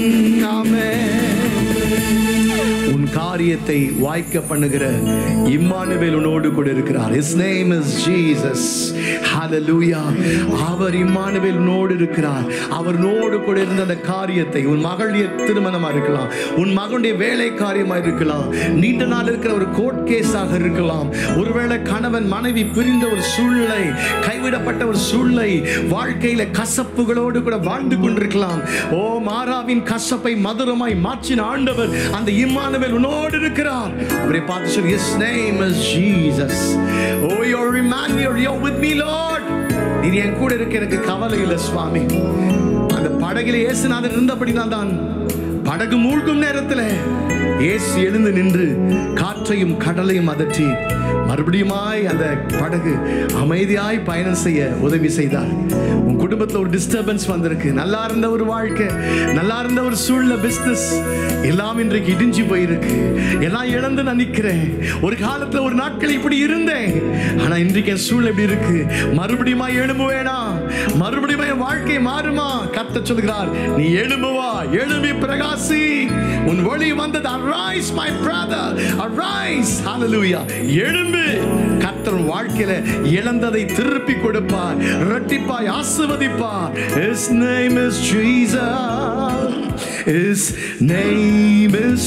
உன் காரியத்தை வாய்க்க பண்ணுகிற இம்மானுவேல் உன்னோடு கூட இருக்கிறார் his name is jesus hallelujah அவர் இம்மானுவேல் உன்னோடு இருக்கிறார் அவர் நோடு கூட இருந்த அந்த காரியத்தை உன் மகளுடைய திருமணமா இருக்கலாம் உன் மகனுடைய வேலை காரியமா இருக்கலாம் நீண்ட நாள் இருக்கிற ஒரு கோர்ட் கேஸாக இருக்கலாம் ஒருவேளை கணவன் மனைவி பிரிந்த ஒரு சூழ்நிலை கைவிடப்பட்ட ஒரு சூழ்நிலை வாழ்க்கையில கசப்புகளோடு கூட வாழ்ந்து கொண்டிருக்கலாம் ஓ மாறாவின் கசப்பை மதுரமாய் மாற்றின ஆண்டவர் அந்த இம்மானுவேல் உன்னோடு இருக்கிறார் அவரை பார்த்து சொல்லி his name is jesus oh you're Emmanuel you're with me lord நீர் என் கூட இருக்க எனக்கு கவலை இல்லை சுவாமி அந்த படகிலே இயேசுநாதர் இருந்தபடினால் தான் படகு மூழ்கும் நேரத்தில் இயேசு எழுந்து நின்று காற்றையும் கடலையும் அதற்றி மறுபடியுமாய் அந்த படகு அமைதியாய் பயணம் செய்ய உதவி செய்தார் உன் குடும்பத்தில் ஒரு டிஸ்டர்பன்ஸ் வந்திருக்கு நல்லா இருந்த ஒரு வாழ்க்கை நல்லா இருந்த ஒரு சூழ்நிலை பிசினஸ் எல்லாம் இன்றைக்கு இடிஞ்சு போயிருக்கு எல்லாம் இழந்து நான் நிற்கிறேன் ஒரு காலத்துல ஒரு நாட்கள் இப்படி இருந்தேன் ஆனா இன்றைக்கு என் சூழ்நிலை இப்படி இருக்கு மறுபடியுமா எழும்புவேனா மறுபடியும் என் வாழ்க்கை மாறுமா கத்த சொல்கிறார் நீ எழும்புவா எழும்பி பிரகாசி உன் ஒளி வந்தது arise my brother arise hallelujah எழும்பு கர்த்தர் வாழ்க்கையில இழந்ததை திருப்பி கொடுப்பார் இரட்டிப்பாய் ஆசிர்வதிப்பார் his name is jesus his name is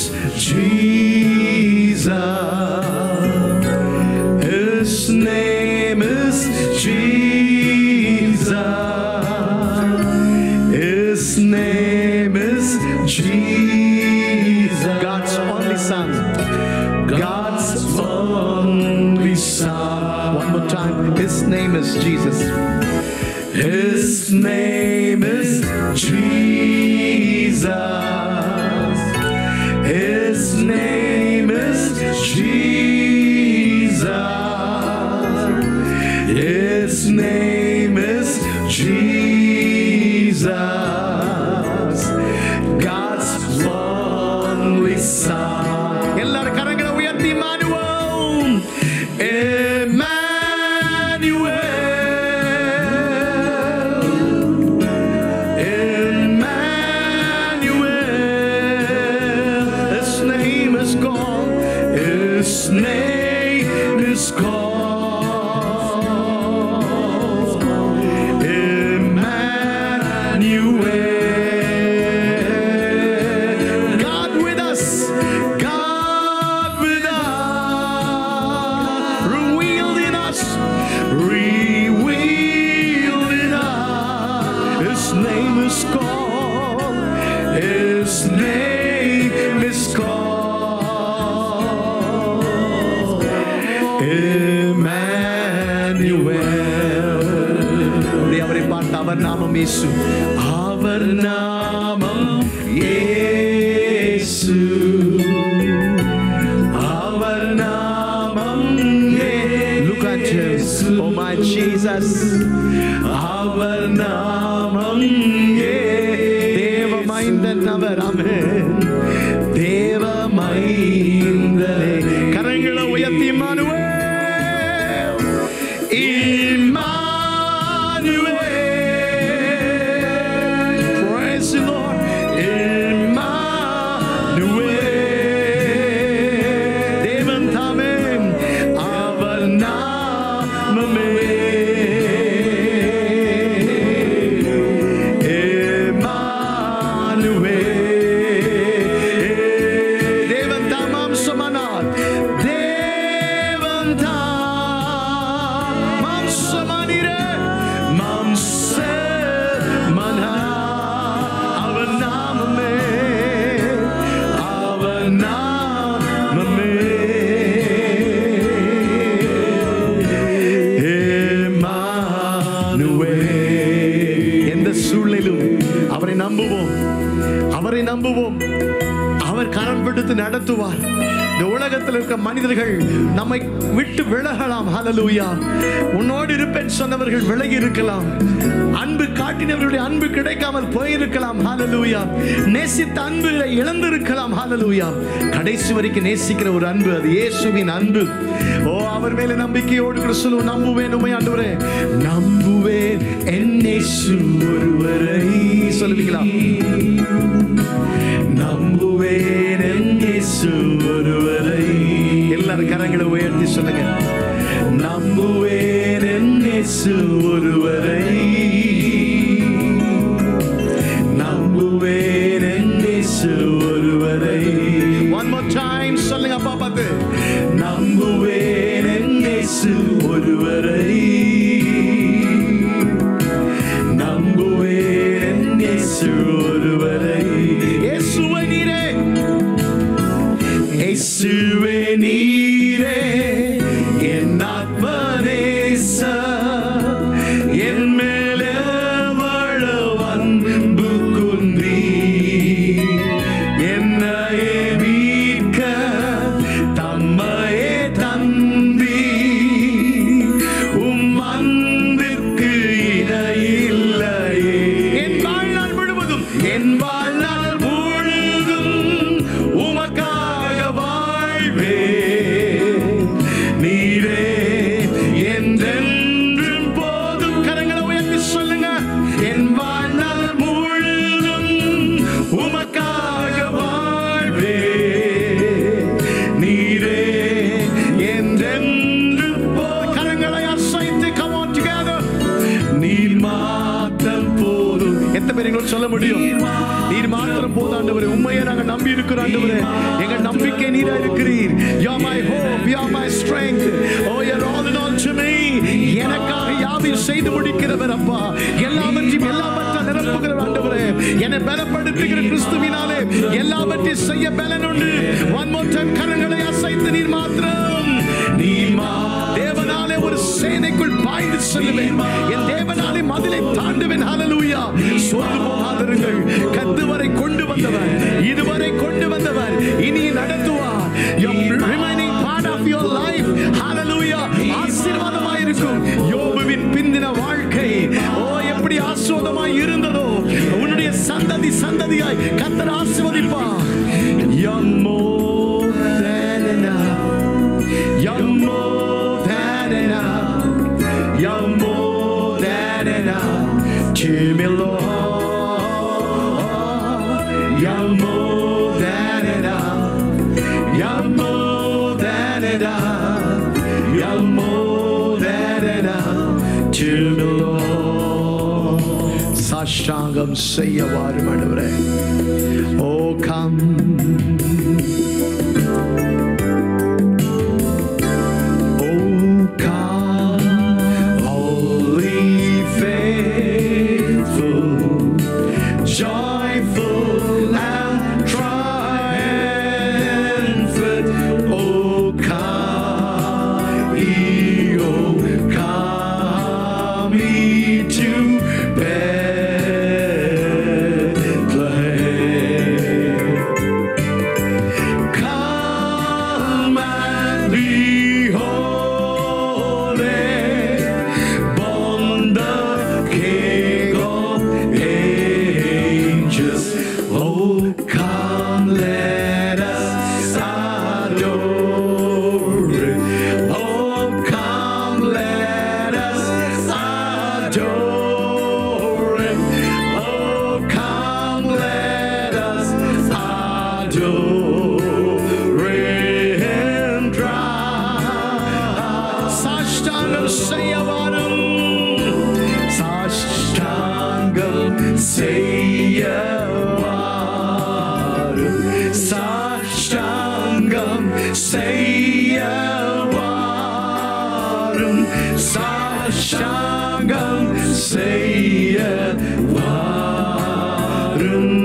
jesus his name is jesus his name is Jesus, God's only Son. God's only Son. One more time. His name is Jesus. His name is Jesus. His name is Jesus. His name is Jesus. God's only Son. எல்லாரும் கரங்களை உயர்த்தி Emmanuel Emmanuel. His name is called. His name is called. Emmanuel. God with us. God with us. Revealed in us. Revealed in us. His name is called. His name is called. Emmanuel. அப்படியே அவரை பார்த்து அவர் நாமம் இயேசு அவர் நாமம் இயேசு அவர் நாமம் Look at Jesus. Oh my Jesus. அவர் நாமம் தேவமைந்தன் அவர் அமேன் தேவமைந்தலே கரங்களை உயர்த்தி Emmanuel Emmanuel. Praise the Lord. Emmanuel. தேவன் தாமே அவர் நாமமே கொடுத்து நடத்துவார் இந்த உலகத்தில் இருக்க மனிதர்கள் நம்மை விட்டு விலகலாம் ஹalleluya உன்னோடு இருப்பேன் சொன்னவர்கள் விலகி இருக்கலாம் அன்பு காட்டினவர்களுடைய அன்பு கிடைக்காமல் போயிருக்கலாம் ஹalleluya நேசித்த அன்புகளை இழந்திருக்கலாம் ஹalleluya கடைசி வரைக்கும் நேசிக்கிற ஒரு அன்பு அது இயேசுவின் அன்பு ஓ அவர் மேல நம்பிக்கையோடு கூட சொல்லுவோம் நம்புவேன் உண்மை ஆண்டவரே நம்புவேன் என் இயேசு ஒருவரை சொல்லுவீங்களா நம்புவேன் என் இயேசு ஒருவரை எல்லாரும் கரங்களை உயர்த்தி சொல்லுங்க நம்புவேன் என் இயேசு ஒருவரை நம்புவேன் என் இயேசு ஒருவரை one more time சொல்லுங்க அப்பா பார்த்து நம்புவேன் என் இயேசு ஒருவரை நம்புவேன் இயேசு ஒருவரை இயேசுவை நீரே இயேசுவே நீரே என் ஆத்மநேச என் மேலே வாழ அன்பு குன்றி என்னையே மீட்க தம்மையே தந்தி உம் அன்பிற்கு இணையில்லையே என் வாழ்நாள் முழுவதும் என் வாழ்நாள் முழுதும் உமக்காக வாழ்வே நீரே என்றென்றும் போதும் கரங்களை உயர்த்தி சொல்லுங்க என் வாழ்நாள் முழுதும் உமக்காக வாழ்வே நீரே என்றென்றும் போ கரங்களை அசைத்து come on together நீர் மாத்தம் போதும் எத்தனை பேர் எங்களோட சொல்ல முடியும் நீர் மாத்திரம் போதும் ஆண்டவரே உண்மையை நாங்க நம்பி இருக்கிறோம் ஆண்டவரே எங்க நம்பிக்கை நீரா இருக்கிறீர் you my hope you my strength oh you all in all to me எனக்காக யாவையும் செய்து முடிக்கிறவர் அப்பா எல்லாவற்றையும் எல்லாவற்றால் நிரப்புகிறவர் ஆண்டவரே என்னை பலப்படுத்துகிற கிறிஸ்துவினாலே எல்லாவற்றையும் செய்ய பலன் உண்டு ஒன் மோர் டைம் கரங்களை அசைத்து நீர் மாத்திரம் நீர் மா தேவனாலே ஒரு சேனைக்குள் பாய்ந்து செல்லுவேன் என் தேவனாலே மதிலை தாண்டுவேன் ஹalleluya சோர்ந்து போகாதிருங்கள் கத்து வரை கொண்டு வந்தவர் இதுவரை கொண்டு வந்தவர் இனி நடத்துவார் your remaining part of your life hallelujah ஆசீர்வாதமாய் இருக்கும் யோபுவின் பிந்தின வாழ்க்கை ஓ எப்படி ஆசீர்வாதமாய் இருந்ததோ உன்னுடைய சந்ததி சந்ததியாய் கத்தர் ஆசீர்வதிப்பார் You're more than enough. You're more than enough. You're more than enough to me, Lord. You're more than enough. You're more than enough. You're more than enough to me, Lord. சாஷ்டாங்கம் செய்ய வாரும் ஆண்டவரே oh come Oh, come, holy, faithful, joyful, and triumphant. Oh, come, ye, oh, come ye to Bethlehem. Come and behold it, born the King of angels. Oh, come, let us adore it. Oh, come, let us adore it. Oh, come, let us adore him dry. Saştangam seyavarım. Saştangam seyavarım. Saştangam seyavarım. Saştangam seyavarım.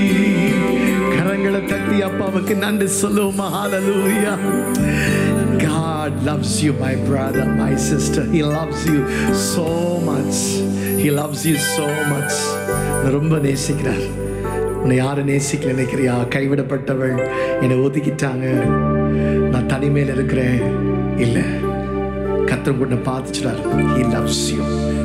இயேசுவே. கரங்களை தட்டி அப்பாவுக்கு நன்றி சொல்லுவோமா ஹalleluya God God loves you, my brother, my sister. He loves you so much. He loves you so much. உன்னை ரொம்ப நேசிக்கிறார் உன்னை யாரும் நேசிக்கல நினைக்கிறியா கைவிடப்பட்டவள் என்னை ஒதுக்கிட்டாங்க நான் தனிமையில் இருக்கிறேன் இல்லை கத்தர் உன்னை பார்த்துச்சுடார் He loves you.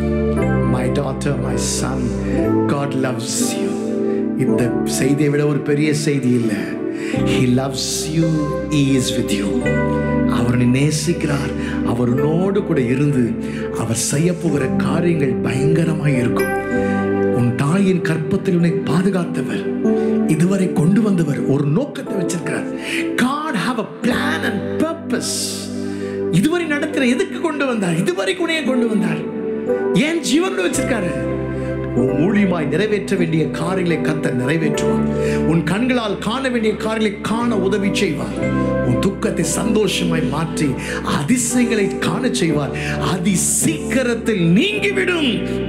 My daughter, my son, God loves you. இந்த செய்தியை விட ஒரு பெரிய செய்தி இல்லை He loves you. He is with you. அவர் உன்னை நேசிக்கிறார் அவர் உன்னோடு கூட இருந்து அவர் செய்ய போகிற காரியங்கள் பயங்கரமாய் இருக்கும் உன் தாயின் கற்பத்தில் உன்னை பாதுகாத்தவர் இதுவரை கொண்டு வந்தவர் ஒரு நோக்கத்தை வச்சிருக்கிறார் God have a plan and purpose இதுவரை நடத்துற எதுக்கு கொண்டு வந்தார் இதுவரைக்கும் உன்னைய கொண்டு வந்தார் ஏன் ஜீவனோட வச்சிருக்காரு உன் மூலியமாய் நிறைவேற்ற வேண்டிய காரியங்களை கத்த நிறைவேற்றுவார் உன் கண்களால் காண வேண்டிய காரியங்களை காண உதவி செய்வார் உன் துக்கத்தை சந்தோஷமாய் மாற்றி அதிசயங்களை காண செய்வார் அதி சீக்கிரத்தில் நீங்கிவிடும்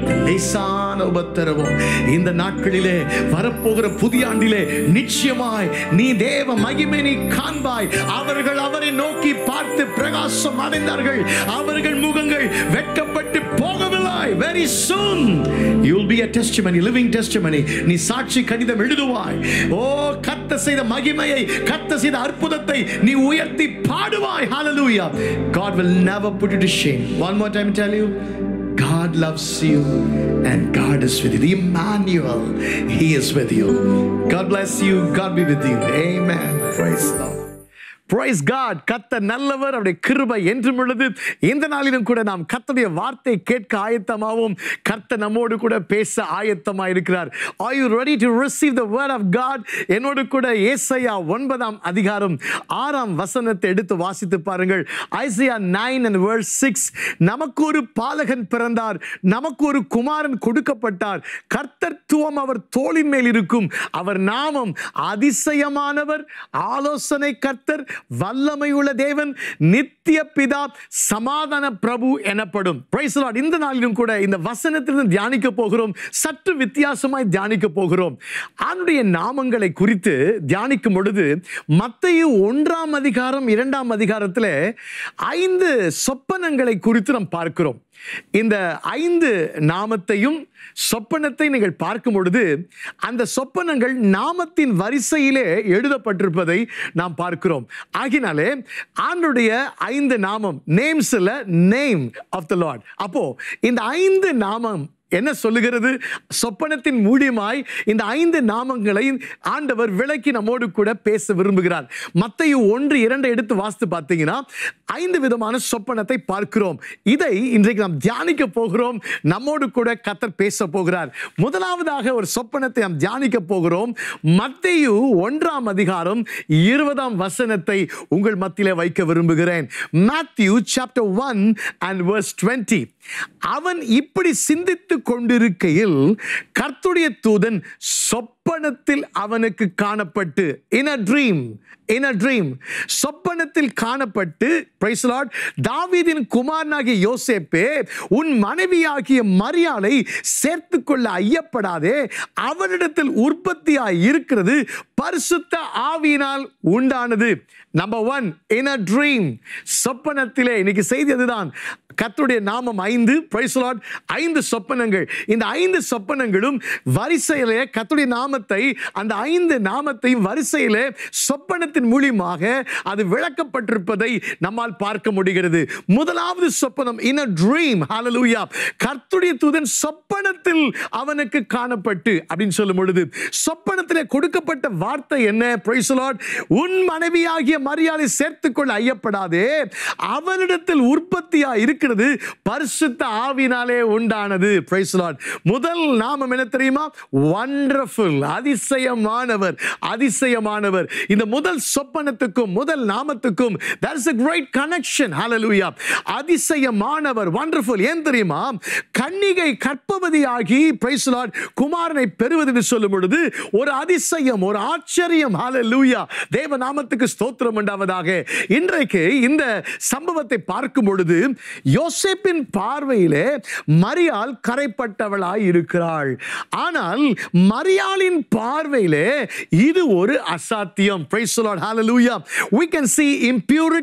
லேசான உபத்திரவம் இந்த நாட்களிலே வரப்போகிற புதிய ஆண்டிலே நிச்சயமாய் நீ தேவ மகிமை நீ காண்பாய் அவர்கள் அவரை நோக்கி பார்த்து பிரகாசம் அடைந்தார்கள் அவர்கள் முகங்கள் வெட்கப்பட்டு போகவில்லை very soon you will be a testimony living testimony நீ சாட்சி கடிதம் எழுதுவாய் ஓ கத்த செய்த மகிமையை கத்த செய்த அற்புதத்தை நீ உயர்த்தி பாடுவாய் hallelujah god will never put you to shame one more time tell you God loves you and God is with you. Emmanuel, He is with you. God bless you. God be with you. Amen. Praise the Lord. Praise God. கத்த நல்லவர் அவருடைய கிருபை என்றும் உள்ளது இந்த நாளிலும் கூட நாம் கத்தருடைய வார்த்தை கேட்க ஆயத்தமாகவும் கர்த்த நம்மோடு கூட பேச ஆயத்தமா இருக்கிறார் Are you ready to receive the word of God? என்னோடு கூட ஏசாயா ஒன்பதாம் அதிகாரம் ஆறாம் வசனத்தை எடுத்து வாசித்து பாருங்கள் Isaiah nine and verse six நமக்கு ஒரு பாலகன் பிறந்தார் நமக்கு ஒரு குமாரன் கொடுக்கப்பட்டார் கர்த்தத்துவம் அவர் தோளின் மேல் இருக்கும் அவர் நாமம் அதிசயமானவர் ஆலோசனை கர்த்தர் வல்லமை உள்ள தேவன் நித்திய பிதா சமாதான பிரபு எனப்படும் Praise the Lord. இந்த நாளிலும் கூட இந்த வசனத்திலிருந்து தியானிக்க போகிறோம் சற்று வித்தியாசமாய் தியானிக்க போகிறோம் அவனுடைய நாமங்களை குறித்து தியானிக்கும் பொழுது மத்தையு ஒன்றாம் அதிகாரம் இரண்டாம் அதிகாரத்தில் ஐந்து சொப்பனங்களை குறித்து நாம் பார்க்கிறோம் இந்த ஐந்து நாமத்தையும் சொப்பனத்தை நீங்கள் பார்க்கும் பொழுது அந்த சொப்பனங்கள் நாமத்தின் வரிசையிலே எழுதப்பட்டிருப்பதை நாம் பார்க்கிறோம் ஆகினாலே ஆண்டுடைய ஐந்து நாமம் நேம்ஸ்ல நேம் ஆஃப் த லார்ட் அப்போ இந்த ஐந்து நாமம் என்ன சொல்லுகிறது சொப்பனத்தின் மூலியமாய் இந்த ஐந்து நாமங்களை ஆண்டவர் விளக்கி நம்மோடு கூட பேச விரும்புகிறார் மத்தையும் ஒன்று இரண்டு எடுத்து வாசித்து பார்த்தீங்கன்னா ஐந்து விதமான சொப்பனத்தை பார்க்கிறோம் இதை இன்றைக்கு நாம் தியானிக்க போகிறோம் நம்மோடு கூட கத்தர் பேச போகிறார் முதலாவதாக ஒரு சொப்பனத்தை நாம் தியானிக்க போகிறோம் மத்தையு ஒன்றாம் அதிகாரம் இருபதாம் வசனத்தை உங்கள் மத்தியிலே வைக்க விரும்புகிறேன் Matthew chapter one and verse 20 அவன் இப்படி சிந்தித்துக் கொண்டிருக்கையில் கர்த்துடைய தூதன் சொப்பனத்தில் அவனுக்கு காணப்பட்டு இன் a dream in a dream சொப்பனத்தில் காணப்பட்டு பிரைஸ் லார்ட் தாவீதின் குமாரனாகிய யோசேப்பே உன் மனைவியாகிய மரியாளை சேர்த்து கொள்ள ஐயப்படாதே அவனிடத்தில் உற்பத்தியாய் இருக்கிறது பரிசுத்த ஆவியினால் உண்டானது number one in a dream சொப்பனத்திலே இன்னைக்கு செய்தி அதுதான் கர்த்தருடைய நாமம் ஐந்து பிரைஸ் லார்ட் ஐந்து சொப்பனங்கள் இந்த ஐந்து சொப்பனங்களும் வரிசையிலே கர்த்தருடைய நாமத்தை அந்த ஐந்து நாமத்தையும் வரிசையிலே சொப்பனத்தின் மூலியமாக அது விளக்கப்பட்டிருப்பதை நம்மால் பார்க்க முடிகிறது முதலாவது சொப்பனம் இன் அ ட்ரீம் ஹalleluya கர்த்தருடைய தூதன் சொப்பனத்தில் அவனுக்கு காணப்பட்டு அப்படின்னு சொல்லும் பொழுது சொப்பனத்திலே கொடுக்கப்பட்ட வார்த்தை என்ன பிரைஸ் லார்ட் உன் மனைவியாகிய மரியாதை சேர்த்துக்கொள்ள ஐயப்படாதே அவனிடத்தில் உற்பத்தியா இருக்கிறது பரிசுத்த ஆவினாலே உண்டானது பிரைஸ் லார்ட் முதல் நாமம் என்ன தெரியுமா வண்டர்ஃபுல் அதிசயமானவர் அதிசயமானவர் இந்த முதல் சொப்பனத்துக்கும் முதல் நாமத்துக்கும் there is a great connection hallelujah அதிசயமானவர் wonderful ஏன் தெரியுமா கன்னிகை கற்பவதியாகி பிரைஸ் லார்ட் குமாரனை பெறுவது என்று சொல்லும் பொழுது ஒரு அதிசயம் ஒரு ஆச்சரியம் hallelujah தேவ நாமத்துக்கு ஸ்தோத்திரம் உண்டாவதாக இன்றைக்கு இந்த சம்பவத்தை பார்க்கும் பொழுது யோசேப்பின் பார்வையிலே மரியாள் கரைப்பட்டவளாய் இருக்கிறாள் ஆனால் மரியாளின் பார்வையிலே இது ஒரு அசாத்தியம் praise the lord hallelujah we can see impurity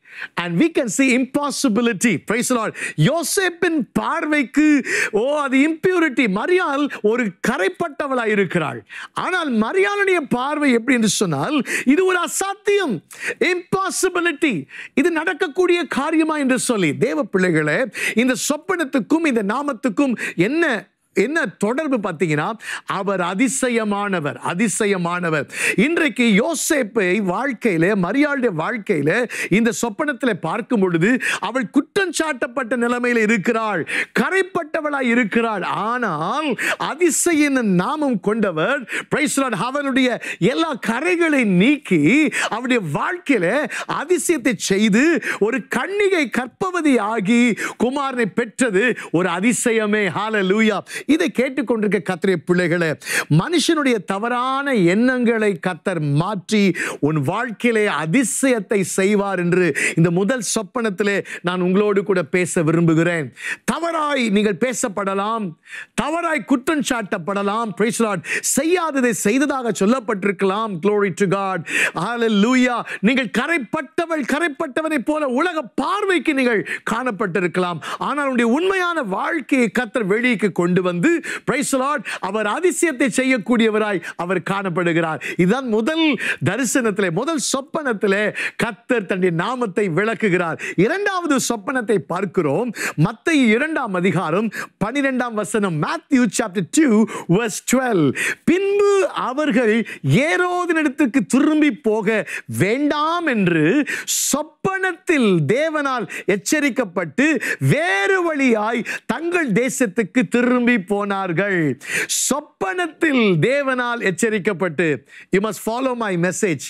and we can see impossibility praise the lord யோசேப்பின் பார்வைக்கு ஓ அது impurity மரியாள் ஒரு கரைப்பட்டவளாய் இருக்கிறாள் ஆனால் மரியாளுடைய பார்வை எப்படி என்று சொன்னால் இது ஒரு அசாத்தியம் impossibility இது நடக்கக்கூடிய காரியமா என்று சொல்லி தேவ பிள்ளைகளே இந்த சொப்பனத்துக்கும் இந்த நாமத்துக்கும் என்ன என்ன தொடர்பு பார்த்தீங்கன்னா அவர் அதிசயமானவர் அதிசயமானவர் இன்றைக்கு யோசேப்பை வாழ்க்கையில மரியாளுடைய வாழ்க்கையில இந்த சொப்பனத்தில் பார்க்கும் பொழுது அவள் குற்றம் சாட்டப்பட்ட நிலைமையில் இருக்கிறாள் கரைப்பட்டவளாய் இருக்கிறாள் ஆனால் அதிசய நாமம் கொண்டவர் praise the Lord, அவனுடைய எல்லா கரைகளை நீக்கி அவருடைய வாழ்க்கையில அதிசயத்தை செய்து ஒரு கன்னிகை கற்பவதி ஆகி குமாரனை பெற்றது ஒரு அதிசயமே ஹalleluya இதை கேட்டுக்கொண்டிருக்க கத்திரிய பிள்ளைகளே மனுஷனுடைய தவறான எண்ணங்களை கத்தர் மாற்றி உன் வாழ்க்கையிலே அதிசயத்தை செய்வார் என்று இந்த முதல் சொப்பனத்திலே நான் உங்களோடு கூட பேச விரும்புகிறேன் தவறாய் நீங்கள் பேசப்படலாம் தவறாய் குற்றம் சாட்டப்படலாம் praise the Lord. செய்யாததை செய்ததாக சொல்லப்பட்டிருக்கலாம் glory to God hallelujah நீங்கள் கரைப்பட்டவள் கரைப்பட்டவனைப் போல உலக பார்வைக்கு நீங்கள் காணப்பட்டிருக்கலாம் ஆனால் உங்களுடைய உண்மையான வாழ்க்கையை கத்தர் வெளியே கொண்டு வந்து praise the Lord, அவர் அதிசயத்தை செய்யக்கூடியவராய் அவர் காணப்படுகிறார் இதுதான் முதல் தரிசனத்திலே முதல் சொப்பனத்திலே கத்தர் தன்னுடைய நாமத்தை விளக்குகிறார் இரண்டாவது சொப்பனத்தை பார்க்கிறோம் மத்திய இரண்டாம் அதிகாரம் பனிரெண்டாம் வசனம் Matthew chapter two verse twelve பின்பு அவர்கள் ஏரோதினிடத்துக்கு திரும்பி போக வேண்டாம் என்று சொப்பனத்தில் தேவனால் எச்சரிக்கப்பட்டு வேறு வழியாய் தங்கள் தேசத்துக்கு திரும்பி போனார்கள் சொப்பனத்தில் தேவனால் எச்சரிக்கப்பட்டு you must follow my message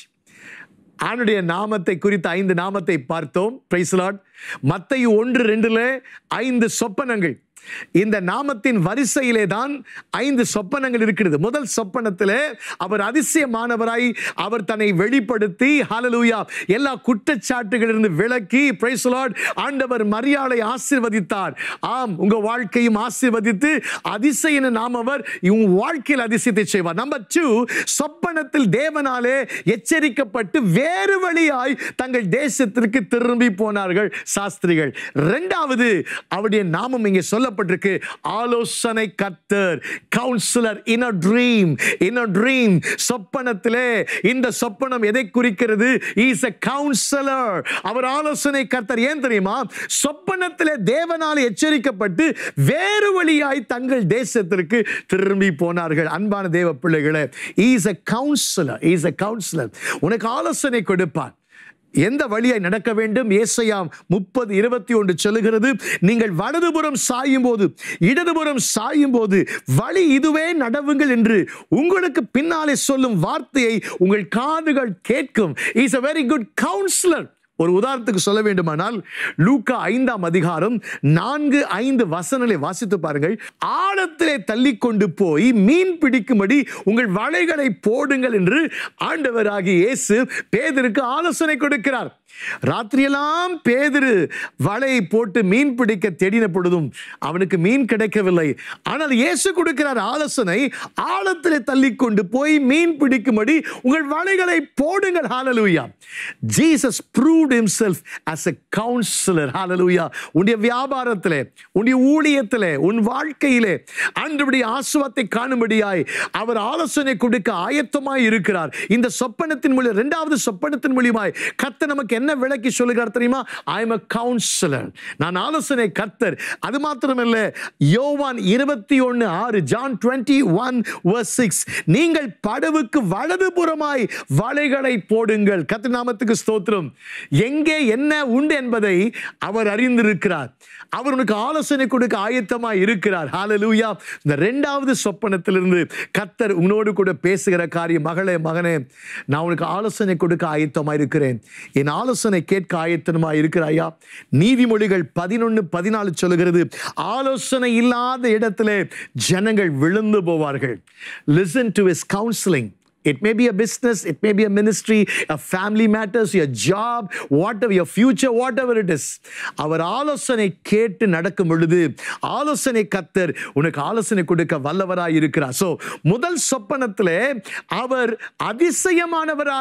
அவனுடைய நாமத்தை குறித்த ஐந்து நாமத்தை பார்த்தோம் பிரைஸ்லாட் மத்தையு ஒன்று ரெண்டுல ஐந்து சொப்பனங்கள் இந்த நாமத்தின் வரிசையிலே தான் ஐந்து சொப்பனங்கள் இருக்கிறது முதல் சொப்பனத்திலே அவர் அதிசயமானவராய் அவர் தன்னை வெளிப்படுத்தி ஹalleluya எல்லா குற்றச்சாட்டுகளிலிருந்து விலக்கி praise the Lord ஆண்டவர் மரியாதை ஆசீர்வதித்தார் ஆம் உங்க வாழ்க்கையும் ஆசீர்வதித்து அதிசயன நாமவர் உங்க வாழ்க்கையில் அதிசயத்தை செய்வார் நம்பர் டூ சொப்பனத்தில் தேவனாலே எச்சரிக்கப்பட்டு வேறு வழியாய் தங்கள் தேசத்திற்கு திரும்பி போனார்கள் சாஸ்திரிகள் இரண்டாவது அவருடைய நாமம் இங்கே சொல்லப்பட்டிருக்கு ஆலோசனை கத்தர் counsellor in a dream in a dream சொப்பனத்திலே இந்த சொப்பனம் எதை குறிக்கிறது இஸ் a கவுன்சிலர் அவர் ஆலோசனை கர்த்தர் ஏன் தெரியுமா சொப்பனத்திலே தேவனால் எச்சரிக்கப்பட்டு வேறு வழியாய் தங்கள் தேசத்திற்கு திரும்பி போனார்கள் அன்பான தேவ பிள்ளைகளே is a counsellor is a counsellor உனக்கு ஆலோசனை கொடுப்பார் எந்த வழியாய் நடக்க வேண்டும் ஏசையாம் முப்பது இருபத்தி ஒன்று சொல்லுகிறது நீங்கள் வலதுபுறம் சாயும் போது இடதுபுறம் சாயும் போது வழி இதுவே நடவுங்கள் என்று உங்களுக்கு பின்னாலே சொல்லும் வார்த்தையை உங்கள் காதுகள் கேட்கும் is a very good counsellor ஒரு உதாரணத்துக்கு சொல்ல வேண்டுமானால் லூக்கா ஐந்தாம் அதிகாரம் நான்கு ஐந்து வசனங்களை வாசித்து பாருங்கள் ஆழத்திலே தள்ளி கொண்டு போய் மீன் பிடிக்கும்படி உங்கள் வலைகளை போடுங்கள் என்று ஆண்டவராகிய இயேசு பேதருக்கு ஆலோசனை கொடுக்கிறார் ராத்திரியெல்லாம் பேதிரு வலையை போட்டு மீன் பிடிக்க தேடின பொழுதும் அவனுக்கு மீன் கிடைக்கவில்லை ஆனால் இயேசு கொடுக்கிறார் ஆலோசனை ஆழத்திலே தள்ளி கொண்டு போய் மீன் பிடிக்கும்படி உங்கள் வலைகளை போடுங்கள் hallelujah Jesus proved himself as a counselor hallelujah உன்னுடைய வியாபாரத்திலே உன்னுடைய ஊழியத்திலே உன் வாழ்க்கையிலே ஆண்டவருடைய ஆசுவத்தை காணும்படியாய் அவர் ஆலோசனை கொடுக்க ஆயத்தமாய் இருக்கிறார் இந்த சொப்பனத்தின் மூலம் இரண்டாவது சொப்பனத்தின் மூலியமாய் கர்த்தர் நமக்கு என்ன விளக்கி சொல்லுகிறார் தெரியுமா ஐ எம் a counselor நான் ஆலோசனை கர்த்தர் அது மாத்திரமல்ல யோவான் இருபத்தி ஒன்று ஆறு ஜான் டுவெண்ட்டி ஒன் சிக்ஸ் நீங்கள் படவுக்கு வலதுபுறமாய் வலைகளை போடுங்கள் கர்த்தர் நாமத்துக்கு ஸ்தோத்திரம் எங்கே என்ன உண்டு என்பதை அவர் அறிந்திருக்கிறார் அவர் உனக்கு ஆலோசனை கொடுக்க ஆயத்தமாய் இருக்கிறார் ஹalleluya இந்த இரண்டாவது சொப்பனத்திலிருந்து கர்த்தர் உன்னோடு கூட பேசுகிற காரியம் மகளே மகனே நான் உனக்கு ஆலோசனை கொடுக்க ஆயத்தமாய் இருக்கிறேன் என் ஆலோசனை கேட்க ஆயத்தனமா இருக்கிறாயா நீதிமொழிகள் பதினொன்று பதினாலு சொல்லுகிறது ஆலோசனை இல்லாத இடத்திலே ஜனங்கள் விழுந்து போவார்கள் listen to his counseling It may be a business, it may be a ministry, a family matters, your job, whatever, your future, whatever it is. அவர் ஆலோசனை கேட்டு நடக்கும் பொழுது ஆலோசனை கத்தர் உனக்கு ஆலோசனை கொடுக்க வல்லவராய் இருக்கிறார் ஸோ முதல் சொப்பனத்திலே அவர் அதிசயமானவராய்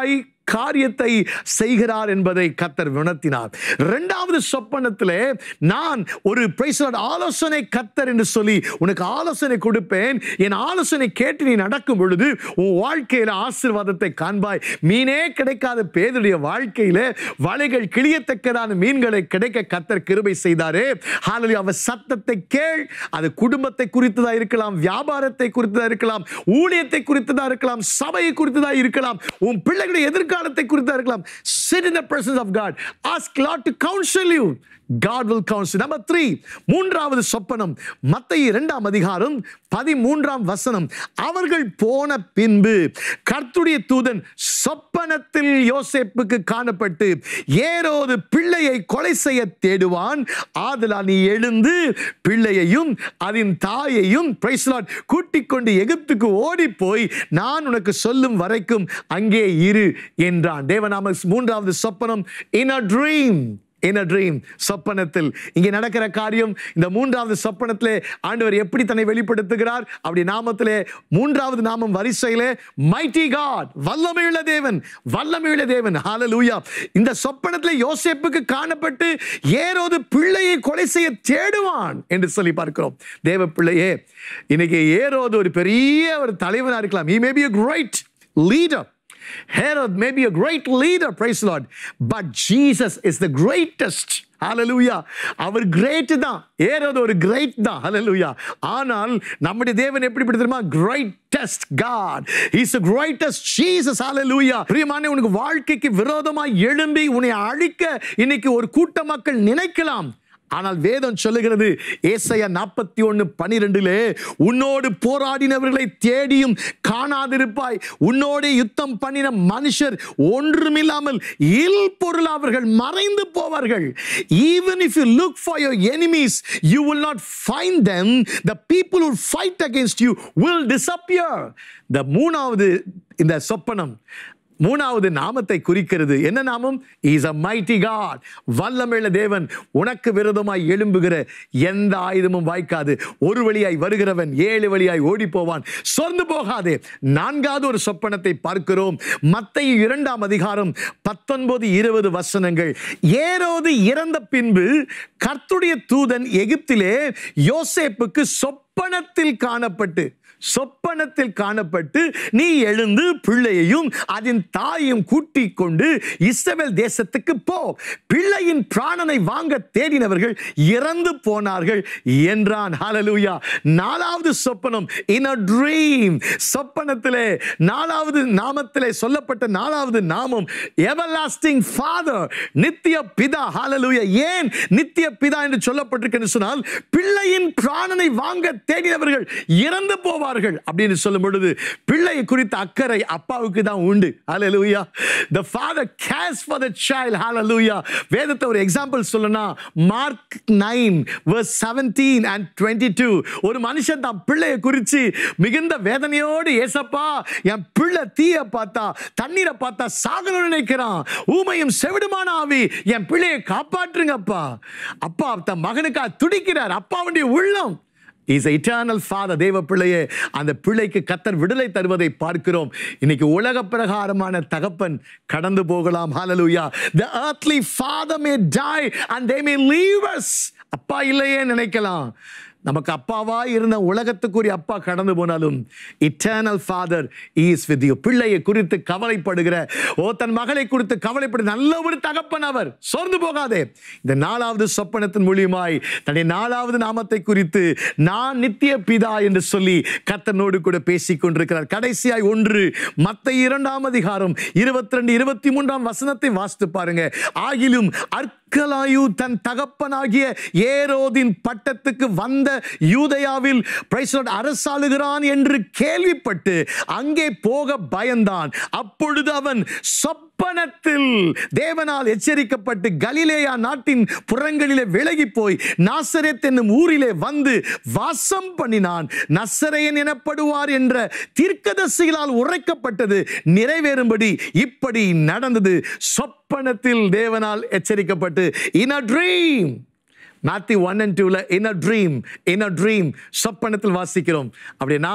காரியத்தை செய்கிறார் என்பதை கத்தர் உணர்த்தினார் இரண்டாவது சொப்பனத்திலே நான் ஒரு praise the Lord, ஆலோசனை கத்தர் என்று சொல்லி உனக்கு ஆலோசனை கொடுப்பேன் என் ஆலோசனை கேட்டு நீ நடக்கும் பொழுது உன் வாழ்க்கையில ஆசீர்வாதத்தை காண்பாய் மீனே கிடைக்காத பேருடைய வாழ்க்கையில வலைகள் கிளியத்தக்கதான மீன்களை கிடைக்க கத்தர் கிருபை செய்தாரே ஹalleluya அவர் சத்தத்தை கேள் அது குடும்பத்தை குறித்ததா இருக்கலாம் வியாபாரத்தை குறித்ததா இருக்கலாம் ஊழியத்தை குறித்ததா இருக்கலாம் சபையை குறித்ததா இருக்கலாம் உன் பிள்ளைகளுடைய எதிர்காலத்தை குறித்ததா இருக்கலாம் sit in the presence of God ask Lord to counsel you God will counsel number three மூன்றாவது சொப்பனம் மத்திய இரண்டாம் அதிகாரம் பதிமூன்றாம் வசனம் அவர்கள் போன பின்பு கர்த்துடைய தூதன் சொப்பனத்தில் யோசேப்புக்கு காணப்பட்டு ஏரோது பிள்ளையை கொலை செய்ய தேடுவான் ஆதலால் நீ எழுந்து பிள்ளையையும் அதன் தாயையும் praise the Lord, கூட்டிக் கொண்டு எகிப்துக்கு ஓடி போய் நான் உனக்கு சொல்லும் வரைக்கும் அங்கே இரு என்றான் தேவநாம மூன்றாவது சொப்பனம் in a dream in a dream சொப்பனத்தில் இங்கே நடக்கிற காரியம் இந்த மூன்றாவது சொப்பனத்திலே ஆண்டவர் எப்படி தன்னை வெளிப்படுத்துகிறார் அப்படி நாமத்திலே மூன்றாவது நாமம் வரிசையிலே மைட்டி காட் வல்லமையுள்ள தேவன் வல்லமையுள்ள தேவன் ஹalleluya இந்த சொப்பனத்திலே யோசேப்புக்கு காணப்பட்டு ஏரோது பிள்ளையை கொலை செய்ய தேடுவான் என்று சொல்லி பார்க்கிறோம் தேவ பிள்ளையே இன்னைக்கு ஏரோது ஒரு பெரிய ஒரு தலைவனா இருக்கலாம் he may be a great leader Herod may be a great leader, praise the Lord. But Jesus is the greatest. Hallelujah. அவர் கிரேட் தான் ஏறது ஒரு கிரேட் தான் ஹalleluya ஆனால் நம்முடைய தேவன் எப்படி தெரியுமா greatest God is greatest Jesus hallelujah பிரியமானே உனக்கு வாழ்க்கைக்கு விரோதமாய் எழும்பி உன்னை அழிக்க இன்னைக்கு ஒரு கூட்ட மக்கள் நினைக்கலாம் ஆனால் வேதம் சொல்லுகிறது ஏசையா நாற்பத்தி ஒன்று பனிரெண்டிலே உன்னோடு போராடினவர்களை தேடியும் காணாதிருப்பாய் உன்னோடு யுத்தம் பண்ணின மனுஷர் ஒன்றுமில்லாமல் இல் பொருள் அவர்கள் மறைந்து போவார்கள் even if you look for your enemies you will not find them the people who fight against you will disappear the மூணாவது இந்த சொப்பனம் மூணாவது நாமத்தை குறிக்கிறது என்ன நாமம் இஸ் அ மைட்டி காட் வல்லமையுள்ள தேவன் உனக்கு விரோதமாய் எழும்புகிற எந்த ஆயுதமும் வாய்க்காது ஒரு வழியாய் வருகிறவன் ஏழு வழியாய் ஓடி போவான் சொர்ந்து போகாதே நான்காவது ஒரு சொப்பனத்தை பார்க்கிறோம் மத்திய இரண்டாம் அதிகாரம் பத்தொன்பது இருபது வசனங்கள் ஏரோது இறந்த பின்பு கர்த்துடைய தூதன் எகிப்திலே யோசேப்புக்கு சொப்பனத்தில் காணப்பட்டு சொப்பனத்தில் காணப்பட்டு நீ எழுந்து பிள்ளையையும் அதன் தாயையும் கூட்டிக் கொண்டு இஸ்ரவேல் தேசத்துக்கு போ பிள்ளையின் பிராணனை வாங்க தேடினவர்கள் இறந்து போனார்கள் என்றான் ஹalleluya நாலாவது சொப்பனம் இன் a dream சொப்பனத்திலே நாலாவது நாமத்திலே சொல்லப்பட்ட நாலாவது நாமம் everlasting father நித்திய பிதா ஹalleluya ஏன் நித்திய பிதா என்று சொல்லப்பட்டிருக்கிறது சொன்னால் பிள்ளையின் பிராணனை வாங்க தேடினவர்கள் இறந்து போவார்கள் அப்படின்னு சொல்லும் பொழுது பிள்ளை குறித்த அக்கறை அப்பாவுக்கு தான் உண்டு ஹalleluya the father cares for the child hallelujah வேதத்தை ஒரு எக்ஸாம்பிள் சொல்லனா மார்க் 9 verse 17 and 22 ஒரு மனுஷன் தான் பிள்ளையை குறித்து மிகுந்த வேதனையோடு ஏசப்பா என் பிள்ளை தீய பார்த்தா தண்ணீரை பார்த்தா சாகணும்னு நினைக்கிறான் ஊமையும் செவிடுமான ஆவி என் பிள்ளையை காப்பாற்றுங்கப்பா அப்பா தன் மகனுக்கா துடிக்கிறார் அப்பாவுடைய உள்ளம் இஸ் இட்டர்னல் ஃபாதர் தேவ பிள்ளையே அந்த பிள்ளைக்கு கத்தர் விடுதலை தருவதை பார்க்கிறோம் இன்னைக்கு உலக பிரகாரமான தகப்பன் கடந்து போகலாம் ஹalleluya the earthly father may die and they may leave us அப்பா இல்லையே நினைக்கலாம் நமக்கு அப்பாவா இருந்த உலகத்துக்குரிய அப்பா கடந்து போனாலும் eternal father is with you பிள்ளையை குறித்து கவலைப்படுகிற ஓ தன் மகளை குறித்து கவலைப்படு நல்ல ஒரு தகப்பன் அவர் சோர்ந்து போகாதே இந்த நாலாவது சொப்பனத்தின் மூலியமாய் தன்னுடைய நாலாவது நாமத்தை குறித்து நான் நித்திய பிதா என்று சொல்லி கத்தனோடு கூட பேசிக் கொண்டிருக்கிறார் கடைசியாய் ஒன்று மத்த இரண்டாம் அதிகாரம் இருபத்தி ரெண்டு இருபத்தி மூன்றாம் வசனத்தை வாசித்து பாருங்க ஆகிலும் அற்கலாயு தன் தகப்பனாகிய ஏரோதின் பட்டத்துக்கு வந்த யூதயாவில் praise the Lord, அரசாளுகிறான் என்று கேள்விப்பட்டு அங்கே போக பயந்தான் அப்பொழுது அவன் சொப்பனத்தில் தேவனால் எச்சரிக்கப்பட்டு கலிலேயா நாட்டின் புறங்களிலே விலகி போய் நாசரேத் என்னும் ஊரிலே வந்து வாசம் பண்ணினான் நசரேயன் எனப்படுவார் என்ற தீர்க்கதரிசிகளால் உரைக்கப்பட்டது நிறைவேறும்படி இப்படி நடந்தது சொப்பனத்தில் தேவனால் எச்சரிக்கப்பட்டு in a dream Matthew one and டூல in a dream in a dream சொப்பனத்தில் வாசிக்கிறோம் அப்படி நாமம்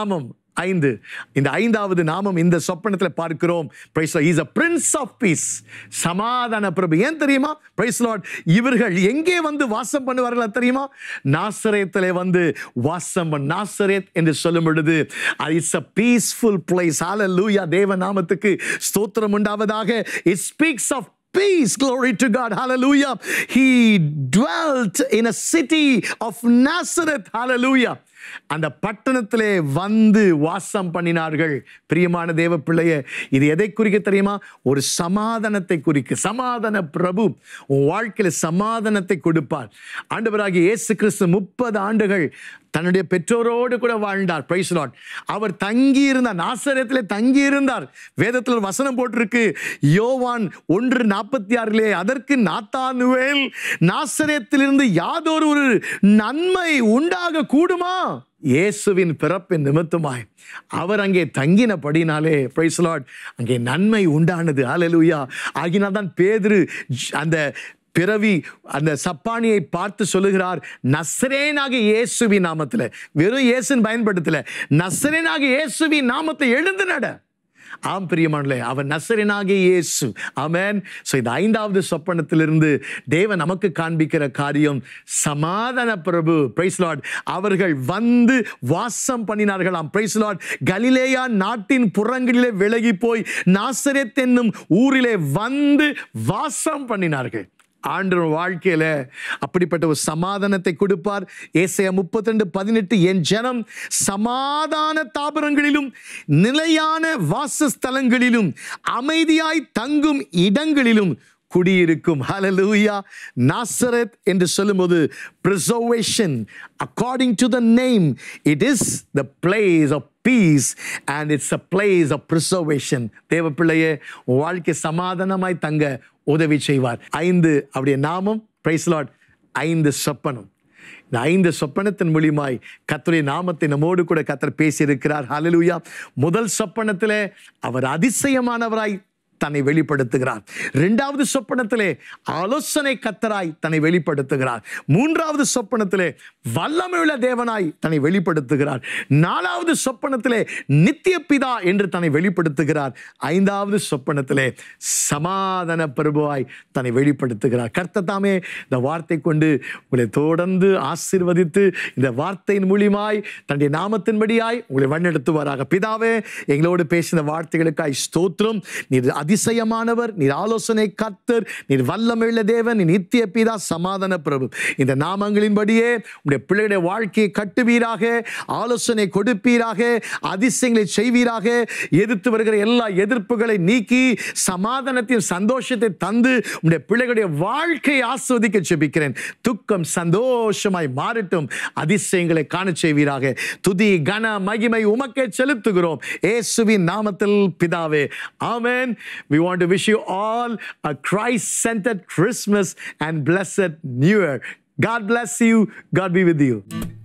ஐந்து இந்த ஐந்தாவது நாமம் இந்த சொப்பனத்தில் பார்க்கிறோம் praise is a prince of peace சமாதான பிரபு ஏன் தெரியுமா பிரைஸ் லார்ட் இவர்கள் எங்கே வந்து வாசம் பண்ணுவார்கள் தெரியுமா நாசரேத்திலே வந்து வாசம் பண்ண நாசரேத் என்று சொல்லும் பொழுது it's a peaceful place hallelujah தேவ நாமத்துக்கு ஸ்தோத்திரம் உண்டாவதாக it speaks of peace glory to god hallelujah he dwelt in a city of nazareth hallelujah அந்த பட்டணத்திலே வந்து வாசம் பண்ணினார்கள் பிரியமான தேவ பிள்ளைய இது எதை குறிக்க தெரியுமா ஒரு சமாதானத்தை குறிக்க சமாதான பிரபு உன் வாழ்க்கையில் சமாதானத்தை கொடுப்பார் ஆண்டவராகிய இயேசு கிறிஸ்து முப்பது ஆண்டுகள் தன்னுடைய பெற்றோரோடு கூட வாழ்ந்தார் பிரைஸ் லாட் அவர் தங்கி இருந்தார் நாசரத்திலே தங்கி இருந்தார் வேதத்தில் ஒரு வசனம் போட்டிருக்கு யோவான் ஒன்று நாற்பத்தி ஆறிலே அதற்கு நாத்தானுவேல் நாசரத்திலிருந்து யாதொரு ஒரு நன்மை உண்டாக கூடுமா இயேசுவின் பிறப்பின் நிமித்தமாய் அவர் அங்கே தங்கினபடினாலே பிரைஸ் லாட் அங்கே நன்மை உண்டானது ஹalleluya ஆகினால் தான் பேதுரு ஜ்- அந்த பிறவி அந்த சப்பானியை பார்த்து சொல்லுகிறார் நசரேனாக இயேசுவின் நாமத்தில் வெறும் இயேசுன்னு பயன்படுத்தல நசரேனாக இயேசுவின் நாமத்தை எழுந்து நட ஆம் பிரியமானே அவன் நசரனாகிய இயேசு ஆமென் ஸோ இந்த ஐந்தாவது சொப்பனத்திலிருந்து தேவன் நமக்கு காண்பிக்கிற காரியம் சமாதான பிரபு பிரைஸ் லார்ட் அவர்கள் வந்து வாசம் பண்ணினார்களாம் பிரைஸ் லார்ட் கலிலேயா நாட்டின் புறங்களிலே விலகி போய் நாசரேத் என்னும் ஊரிலே வந்து வாசம் பண்ணினார்கள் ஆண்டவர் வாழ்க்கையில அப்படிப்பட்ட ஒரு சமாதானத்தை கொடுப்பார் ஏசையா முப்பத்தி ரெண்டு பதினெட்டு என் ஜனம் சமாதான தாபரங்களிலும் நிலையான வாசஸ்தலங்களிலும் அமைதியாய் தங்கும் இடங்களிலும் குடியிருக்கும் ஹalleluya நாசரத் என்று சொல்லும்போது preservation according to the name it is the place of peace and it's a place of preservation தேவ பிள்ளையே உன் வாழ்க்கை சமாதானமாய் தங்க உதவி செய்வார் ஐந்து அவருடைய நாமம் பிரைஸ் லார்ட் ஐந்து சொப்பனம் இந்த ஐந்து சொப்பனத்தின் மூலியமாய் கர்த்தருடைய நாமத்தை நம்மோடு கூட கத்தர் பேசியிருக்கிறார் ஹalleluya முதல் சொப்பனத்திலே அவர் அதிசயமானவராய் தன்னை வெளிப்படுத்துகிறார் இரண்டாவது சொப்பனத்திலே ஆலோசனை கத்தராய் தன்னை வெளிப்படுத்துகிறார் மூன்றாவது சொப்பனத்திலே வல்லமையுள்ள தேவனாய் தன்னை வெளிப்படுத்துகிறார் நாலாவது சொப்பனத்திலே நித்திய பிதா என்று தன்னை வெளிப்படுத்துகிறார் ஐந்தாவது சொப்பனத்திலே சமாதான பிரபுவாய் தன்னை வெளிப்படுத்துகிறார் கர்த்தர் தாமே இந்த வார்த்தை கொண்டு உங்களை தொடர்ந்து ஆசீர்வதித்து இந்த வார்த்தையின் மூலியமாய் தன்னுடைய நாமத்தின்படியாய் உங்களை வண்ணெடுத்துவாராக பிதாவே எங்களோடு பேசின வார்த்தைகளுக்காய் ஸ்தோத்திரம் நீர் அதிசயமானவர் நீர் ஆலோசனை கர்த்தர் நீர் வல்லமையுள்ள தேவன் நீ நித்திய பிதா சமாதான பிரபு இந்த நாமங்களின்படியே உடைய பிள்ளைகளுடைய வாழ்க்கையை கட்டுவீராக ஆலோசனை கொடுப்பீராக அதிசயங்களை செய்வீராக எதிர்த்து வருகிற எல்லா எதிர்ப்புகளை நீக்கி சமாதானத்தையும் சந்தோஷத்தை தந்து உடைய பிள்ளைகளுடைய வாழ்க்கையை ஆஸ்வதிக்க செபிக்கிறேன் துக்கம் சந்தோஷமாய் மாறட்டும் அதிசயங்களை காண செய்வீராக துதி கன மகிமை உமக்கே செலுத்துகிறோம் இயேசுவின் நாமத்தில் பிதாவே ஆமென் we want to wish you all a christ centered christmas and blessed new year god bless you god be with you